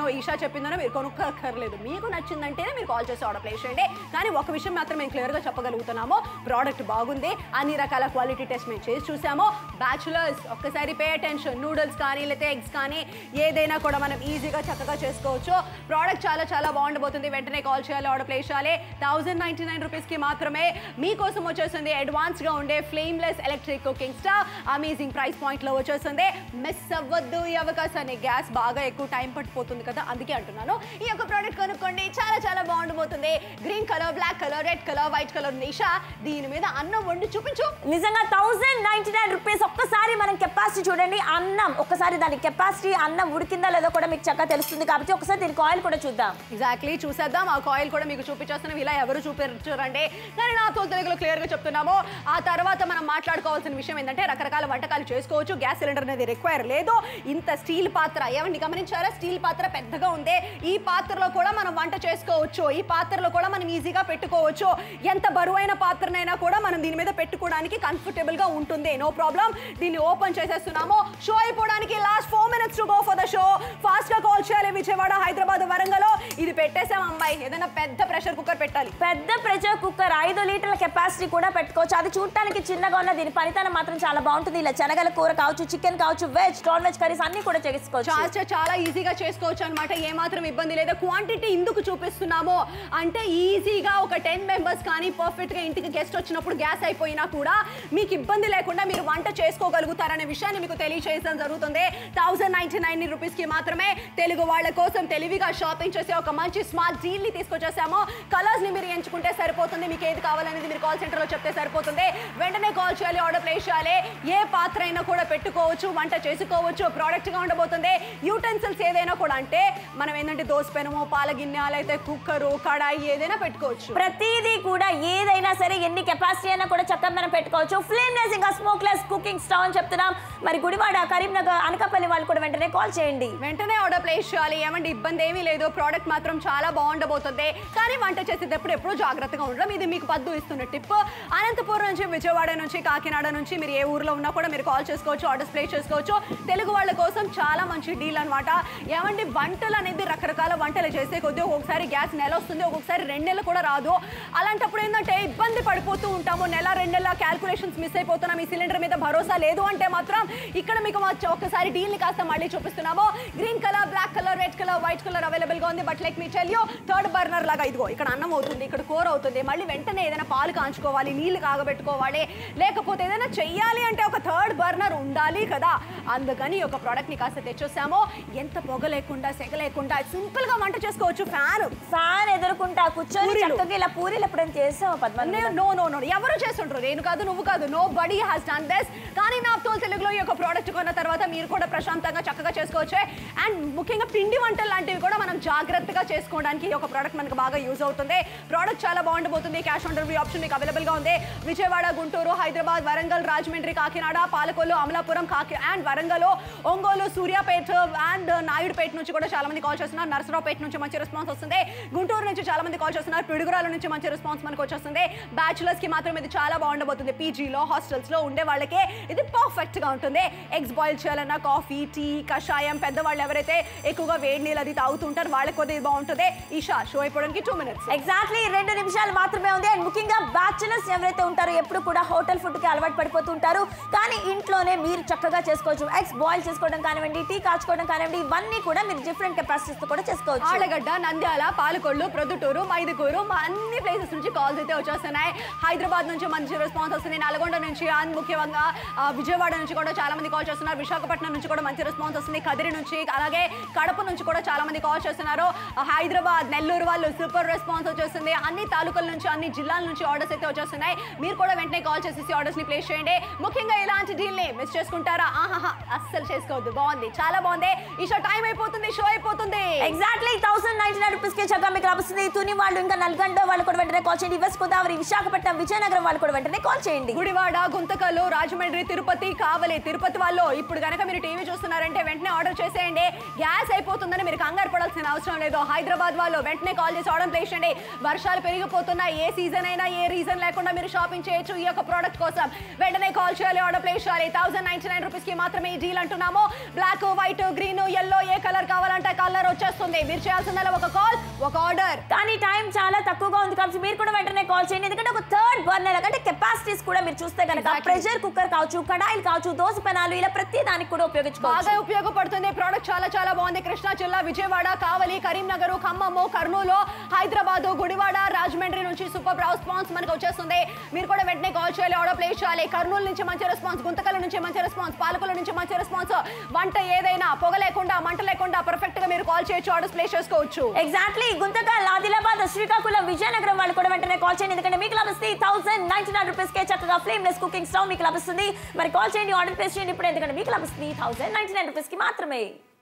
ఈషా చెప్పిందనో మీరు కొనుక్కోక్కర్లేదు మీకు నచ్చిందంటేనే మీరు కాల్ చేసి ఆర్డర్ ప్లేస్ చేయండి కానీ ఒక విషయం మాత్రం మేము క్లియర్గా చెప్పగలుగుతున్నాము ప్రోడక్ట్ బాగుంది అన్ని రకాల క్వాలిటీ టెస్ట్ మేము చేసి చూసాము బ్యాచులర్స్ ఒక్కసారి పే అటెన్షన్ నూడిల్స్ కానీ లేకపోతే ఎగ్స్ కానీ ఏదైనా కూడా మనం ఈజీగా చక్కగా చేసుకోవచ్చు ప్రోడక్ట్ చాలా చాలా బాగుండబోతుంది వెంటనే కాల్ చేయాలి ఆర్డర్ ప్లేస్ చేయాలి థౌసండ్ నైంటీ నైన్ రూపీస్కి మాత్రమే మీకోసం వచ్చేస్తుంది అడ్వాన్స్గా ఉండే flameless electric cooking stove amazing price పాయింట్లో వచ్చేస్తుంది మిస్ అవ్వద్దు ఈ అవకాశాన్ని గ్యాస్ బాగా ఎక్కువ టైం పట్టిపోతుంది కదా అందుకే అంటున్నాను ఈ యొక్క ప్రోడక్ట్ కొనుక్కోండి చాలా చాలా బాగుండబోతుంది green colour black colour red colour white colour Nisha దీని మీద అన్నం వండి చూపించు నిజంగా థౌసండ్ నైన్టీ నైన్ రూపీస్ ఒక్కసారి మనం కెపాసిటీ చూడండి అన్నం ఒక్కసారి దాని కెపాసిటీ అన్నం ఉడికిందా లేదో కూడా మీకు చక్కగా తెలుస్తుంది కాబట్టి ఒకసారి దీనికి ఆయిల్ కూడా చూద్దాం ఎగ్జాక్ట్లీ చూసేద్దాం ఆ కాయిల్ కూడా మీకు చూపించేస్తున్నాం ఇలా ఎవరు చూపించారండి కానీ నాతో తెలుగులో క్లియర్ గా చెప్తున్నాము ఆ తర్వాత మనం మాట్లాడుకోవాల్సిన విషయం ఏంటంటే రకరకాల వంటకాలు చేసుకోవచ్చు గ్యాస్ సిలిండర్ అనేది రిక్వైర్ లేదు ఇంత స్టీల్ పాత్ర ఏమండి గమనించారా స్టీల్ పాత్ర పెద్దగా ఉంది ఈ పాత్రలో కూడా మనం వంట చేసుకోవచ్చు ఈ పాత్రలో కూడా మనం ఈజీగా పెట్టుకోవచ్చు ఎంత బరువైన పాత్రనైనా కూడా మనం దీని మీద పెట్టుకోవడానికి కంఫర్టబుల్ గా ఉంటుంది నో ప్రాబ్లం దీన్ని ఓపెన్ చేసేస్తున్నాము షో అయిపోవడానికి last four minutes to go for the show fast గా కాల్ చేయాలి విజయవాడ హైదరాబాద్ వరంగల్ ఇది పెట్టేసాం అమ్మాయి ఏదైనా పెద్ద ప్రెషర్ కుక్కర్ పెట్టాలి పెద్ద ప్రెషర్ కుక్కర్ ఐదు లీటర్ల కెపాసిటీ కూడా పెట్టుకోవచ్చు అది చూడటానికి చిన్నగా ఉన్న దీని పనితనం మాత్రం చాలా బాగుంటుంది ఇలా శనగల కూర కావచ్చు చికెన్ కావచ్చు వెజ్ నాన్ వెజ్ కర్రీస్ అన్ని కూడా చేసుకోవచ్చు చాలా చాలా ఈజీగా చేసుకోవచ్చు అనమాట ఏమాత్రం ఇబ్బంది లేదు క్వాంటిటీ ఎందుకు చూపిస్తున్నాము అంటే ఈజీగా ఒక టెన్ మెంబర్స్ కానీ పర్ఫెక్ట్ గా ఇంటికి గెస్ట్ వచ్చినప్పుడు గ్యాస్ అయిపోయినా కూడా మీకు ఇబ్బంది లేకుండా మీరు వంట చేసుకోగలుగుతారనే విషయాన్ని మీకు తెలియజేయడం జరుగుతుంది థౌసండ్ నైన్టీ నైన్ రూపీస్ కి మాత్రమే తెలుగు వాళ్ళ కోసం తెలివిగా షాపింగ్ చేసే ఒక మంచి స్మార్ట్ డీల్ ని తీసుకొచ్చేసాము కలర్స్ ని మీరు ఎంచుకుంటే సరిపోతుంది మీకు ఏది కావాలనేది మీరు కాల్ సెంటర్ లో చెప్తే సరిపోతుంది వెంటనే కాల్ చేయాలి ఆర్డర్ ప్లేస్ చేయాలి ఏ పాత్ర అయినా కూడా పెట్టుకోవచ్చు వంట చేసుకోవచ్చు ప్రోడక్ట్ గా ఉండబోతుంది యూటెన్సిల్స్ ఏదైనా కూడా అంటే మనం ఏంటంటే దోశ పెనము పాల గిన్నె అయితే కుక్కరు కడాయి ఏదైనా పెట్టుకోవచ్చు ప్రతిదీ కూడా ఏదైనా సరే ఎన్ని కెపాసిటీ అయినా కూడా చక్కగా మనం పెట్టుకోవచ్చు ఫ్లేమ్లెస్ ఇంకా స్మోక్లెస్ కుకింగ్ స్టవ్ అని చెప్తున్నాం మరి గుడివాడ కరీంనగర్ అనకాపల్లి వాళ్ళు కూడా వెంటనే కాల్ చేయండి వెంటనే ఆర్డర్ ప్లేస్ చేయాలి ఏమంటే ఇబ్బంది ఏమీ లేదు ప్రోడక్ట్ మాత్రం చాలా బాగుండబోతుంది కానీ వంట చేసేటప్పుడు ఎప్పుడూ జాగ్రత్తగా ఉండడం ఇది మీకు పద్దు ఇస్తున్న టిప్ అనంతపురం నుంచి విజయవాడ నుంచి కాకినాడ నుంచి మీరు ఏ ఊర్లో ఉన్నా కూడా మీరు కాల్ చేసుకోవచ్చు ఆర్డర్స్ ప్లేస్ చేసుకోవచ్చు తెలుగు వాళ్ళ కోసం చాలా మంచి డీల్ అన్నమాట ఏమంటే వంటలు అనేది రకరకాల వంటలు చేసే కొద్దీ ఒక్కొక్కసారి గ్యాస్ నెల వస్తుంది ఒక్కొక్కసారి రెండు నెలలు కూడా రాదు అలాంటప్పుడు ఏంటంటే ఇబ్బంది పడిపోతూ ఉంటాము నెల రెండు నెలల క్యాల్కులేషన్స్ మిస్ అయిపోతున్నాం ఈ సిలిండర్ మీద భరోసా లేదు అంటే మాత్రం ఇక్కడ మీకు మా ఒక్కసారి డీల్ ని కాస్త మళ్ళీ చూపిస్తున్నాము green colour black colour red colour white colour available గా ఉంది but like me tell you third burner లాగా ఇదిగో ఇక్కడ అన్నం అవుతుంది ఇక్కడ కూర అవుతుంది మళ్ళీ వెంటనే ఏదైనా పాలు కాంచుకోవాలి నీళ్లు కాగబెట్టుకోవాలి లేకపోతే ఏదైనా చెయ్యాలి అంటే ఒక థర్డ్ బర్నర్ ఉండాలి కదా అందుకని ఈ యొక్క ప్రోడక్ట్ ని కాస్త తెచ్చొస్తాము ఎంత పొగ లేకుండా సెగ లేకుండా సింపుల్ గా వంట చేసుకోవచ్చు ఫ్యాన్ ఫ్యాన్ ఎదుర్కొంటా కూర్చొని పూరీలు. చక్కగా ఇలా పూరీలు ఎప్పుడైనా చేసావు పద్మ నో నో నో ఎవరు చేస్తుంటారు నేను కాదు నువ్వు కాదు nobody has done this కానీ నా తోలు తెలుగులో ఈ యొక్క ప్రోడక్ట్ కొన్న తర్వాత మీరు కూడా ప్రశాంతంగా చక్కగా చేసుకోవచ్చు అండ్ ముఖ్యంగా పిండి వంటలు లాంటివి కూడా మనం జాగ్రత్తగా చేసుకోవడానికి ఈ యొక్క ప్రోడక్ట్ మనకు బాగా యూజ్ అవుతుంది ప్రోడక్ట్ చాలా బాగుండబోతుంది క్యాష్ ఆన్ డెలివరీ ఆప్షన్ మీకు అవైలబుల్ గా ఉంది విజయవాడ గుంటూరు హైదరాబాద్ వరంగల్ రాజమండ్రి కాకినాడ పాలకొల్లు అమలాపురం కాకి అండ్ వరంగల్ ఒంగోలు సూర్యాపేట అండ్ నాయుడుపేట నుంచి కూడా చాలా మంది కాల్ చేస్తున్నారు నరసరావుపేట నుంచి మంచి రెస్పాన్స్ వస్తుంది గుంటూరు నుంచి చాలా మంది కాల్ చేస్తున్నారు పిడుగురాల నుంచి మంచి రెస్పాన్స్ మనకు వచ్చేస్తుంది బ్యాచులర్స్ కి మాత్రం ఇది చాలా బాగుండబోతుంది పీజీలో హాస్టల్స్ లో ఉండే వాళ్ళకే ఇది పర్ఫెక్ట్ గా ఉంటుంది ఎగ్స్ బాయిల్ చేయాలన్నా కాఫీ టీ కషాయం పెద్దవాళ్ళు ఎవరైతే ఎక్కువగా వేడి నీళ్ళు అది తాగుతుంటారు వాళ్ళకి కొద్దిగా ఇది బాగుంటుంది ఈషా షో అయిపోవడానికి టూ మినిట్స్ ఎగ్జాక్ట్లీ రెండు నిమిషాలు మాత్రమే ఉంది అండ్ ముఖ్యంగా బ్యాచులర్స్ ఎవరైతే ఉంటారో ఎప్పుడు కూడా హోటల్ ఫుడ్ కి అలవాటు పడిపోతూ ఉంటారు కానీ ఇంట్లోనే మీరు చక్కగా చేసుకోవచ్చు ఎగ్స్ బాయిల్ చేసుకోవడం కానివ్వండి టీ కాచుకోవడం కానివ్వండి ఇవన్నీ కూడా మీరు డిఫరెంట్ కెపాసిటీస్ తో కూడా చేసుకోవచ్చు ఆళ్ళగడ్డ నంద్యాల పాలకొల్లు ప్రొద్దుటూరు మైదుకూరు మా అన్ని ప్లేసెస్ నుంచి కాల్స్ అయితే వచ్చేస్తున్నాయి హైదరాబాద్ నుంచి మంచి రెస్పాన్స్ వస్తుంది నల్గొండ నుంచి అండ్ ముఖ్యంగా ఆ, విజయవాడ నుంచి కూడా చాలా మంది కాల్ చేస్తున్నారు విశాఖపట్నం నుంచి కూడా మంచి రెస్పాన్స్ వస్తుంది కదిరి నుంచి అలాగే కడప నుంచి కూడా చాలా మంది కాల్ చేస్తున్నారు ఆ, హైదరాబాద్ నెల్లూరు వాళ్ళు సూపర్ రెస్పాన్స్ వచ్చేస్తుంది అన్ని తాలూకాల నుంచి అన్ని జిల్లాల నుంచి ఆర్డర్స్ అయితే వచ్చేస్తున్నాయి మీరు కూడా వెంటనే కాల్ చేసేసి ఆర్డర్స్ ని ప్లేస్ చేయండి ముఖ్యంగా ఇలాంటి డీల్ ని మిస్ చేసుకుంటారా ఆహాహా అస్సలు చేసుకోవద్దు బాగుంది చాలా బాగుంది ఈ షో టైం అయిపోతుంది షో అయిపోతుంది exactly thousand ninety nine rupees కి చక్కగా మీకు లభిస్తుంది తుని వాళ్ళు ఇంకా నల్గొండ వాళ్ళు కూడా వెంటనే కాల్ చేయండి వెస్ట్ గోదావరి విశాఖపట్నం విజయనగరం వాళ్ళు కూడా వెంటనే కాల్ చేయండి గుడివాడ గుంతకల్లు రాజమండ్రి తిరుపతి కావలి తిరుపతి వాళ్ళు ఇప్పుడు గనక మీరు టీవీ చూస్తున్నారంటే వెంటనే ఆర్డర్ చేసేయండి గ్యాస్ అయిపోతుందని మీరు కంగారు పడాల్సిన చేయాల్సిన అవసరం లేదు హైదరాబాద్ వాళ్ళు వెంటనే కాల్ చేసి ఆర్డర్ ప్లేస్ చేయండి వర్షాలు పెరిగిపోతున్నాయి ఏ సీజన్ అయినా ఏ రీజన్ లేకుండా మీరు షాపింగ్ చేయొచ్చు ఈ యొక్క ప్రోడక్ట్ కోసం వెంటనే కాల్ చేయాలి ఆర్డర్ ప్లేస్ చేయాలి థౌసండ్ నైన్టీ నైన్ రూపీస్ కి మాత్రమే ఈ డీల్ అంటున్నాము బ్లాక్ వైట్ గ్రీన్ ఎల్లో ఏ కలర్ కావాలంటే కలర్ వచ్చేస్తుంది మీరు చేయాల్సిందల్లా ఒక కాల్ ఒక ఆర్డర్ కానీ టైం చాలా తక్కువగా ఉంది కాబట్టి మీరు కూడా వెంటనే కాల్ చేయండి ఎందుకంటే ఒక థర్డ్ బర్నర్ అంటే కెపాసిటీస్ కూడా మీరు చూస్తే కనుక Exactly. ప్రెషర్ కుక్కర్ కావచ్చు కడాయిలు కావచ్చు దోశ పెనాలు ఇలా ప్రతి దానికి కూడా బాగా ఉపయోగించుకోవచ్చు ఉపయోగపడుతుంది ప్రోడక్ట్ చాలా చాలా బాగుంది కృష్ణా జిల్లా విజయవాడ కావలి కరీంనగర్ ఖమ్మము కర్నూలు హైదరాబాద్ గుడివాడ రాజమండ్రి నుంచి సూపర్ రెస్పాన్స్ మనకు వచ్చేస్తుంది మీరు కూడా వెంటనే కాల్ చేయాలి ఆర్డర్ ప్లేస్ చేయాలి కర్నూలు నుంచి మంచి రెస్పాన్స్ గుంతకల్ నుంచి మంచి రెస్పాన్స్ పాలకుల నుంచి మంచి రెస్పాన్స్ వంట ఏదైనా పొగ లేకుండా మంట లేకుండా పర్ఫెక్ట్ గా మీరు కాల్ చేయొచ్చు ఆర్డర్ ప్లేస్ చేసుకోవచ్చు ఎగ్జాక్ట్లీ గుంతకల్ ఆదిలాబాద్ శ్రీకాకుళం విజయనగరం వాళ్ళు కూడా వెంటనే కాల్ చేయండి ఎందుకంటే మీకు లభిస్తుంది థౌసండ్ నైన్టీ నైన్ రూపీస్ కే చక్కగా ఫ్లేమ్లెస్ కుకింగ్ స్టవ్ మీకు లభిస్తుంది మరి కాల్ చేయండి ఆర్డర్ ప్లేస్ చేయండి ఇప్పుడు ఎందుకంటే మీకు లభిస్తుంది థౌసండ్ నైన్టీ నైన్ రూపీస్ కి మాత్రమే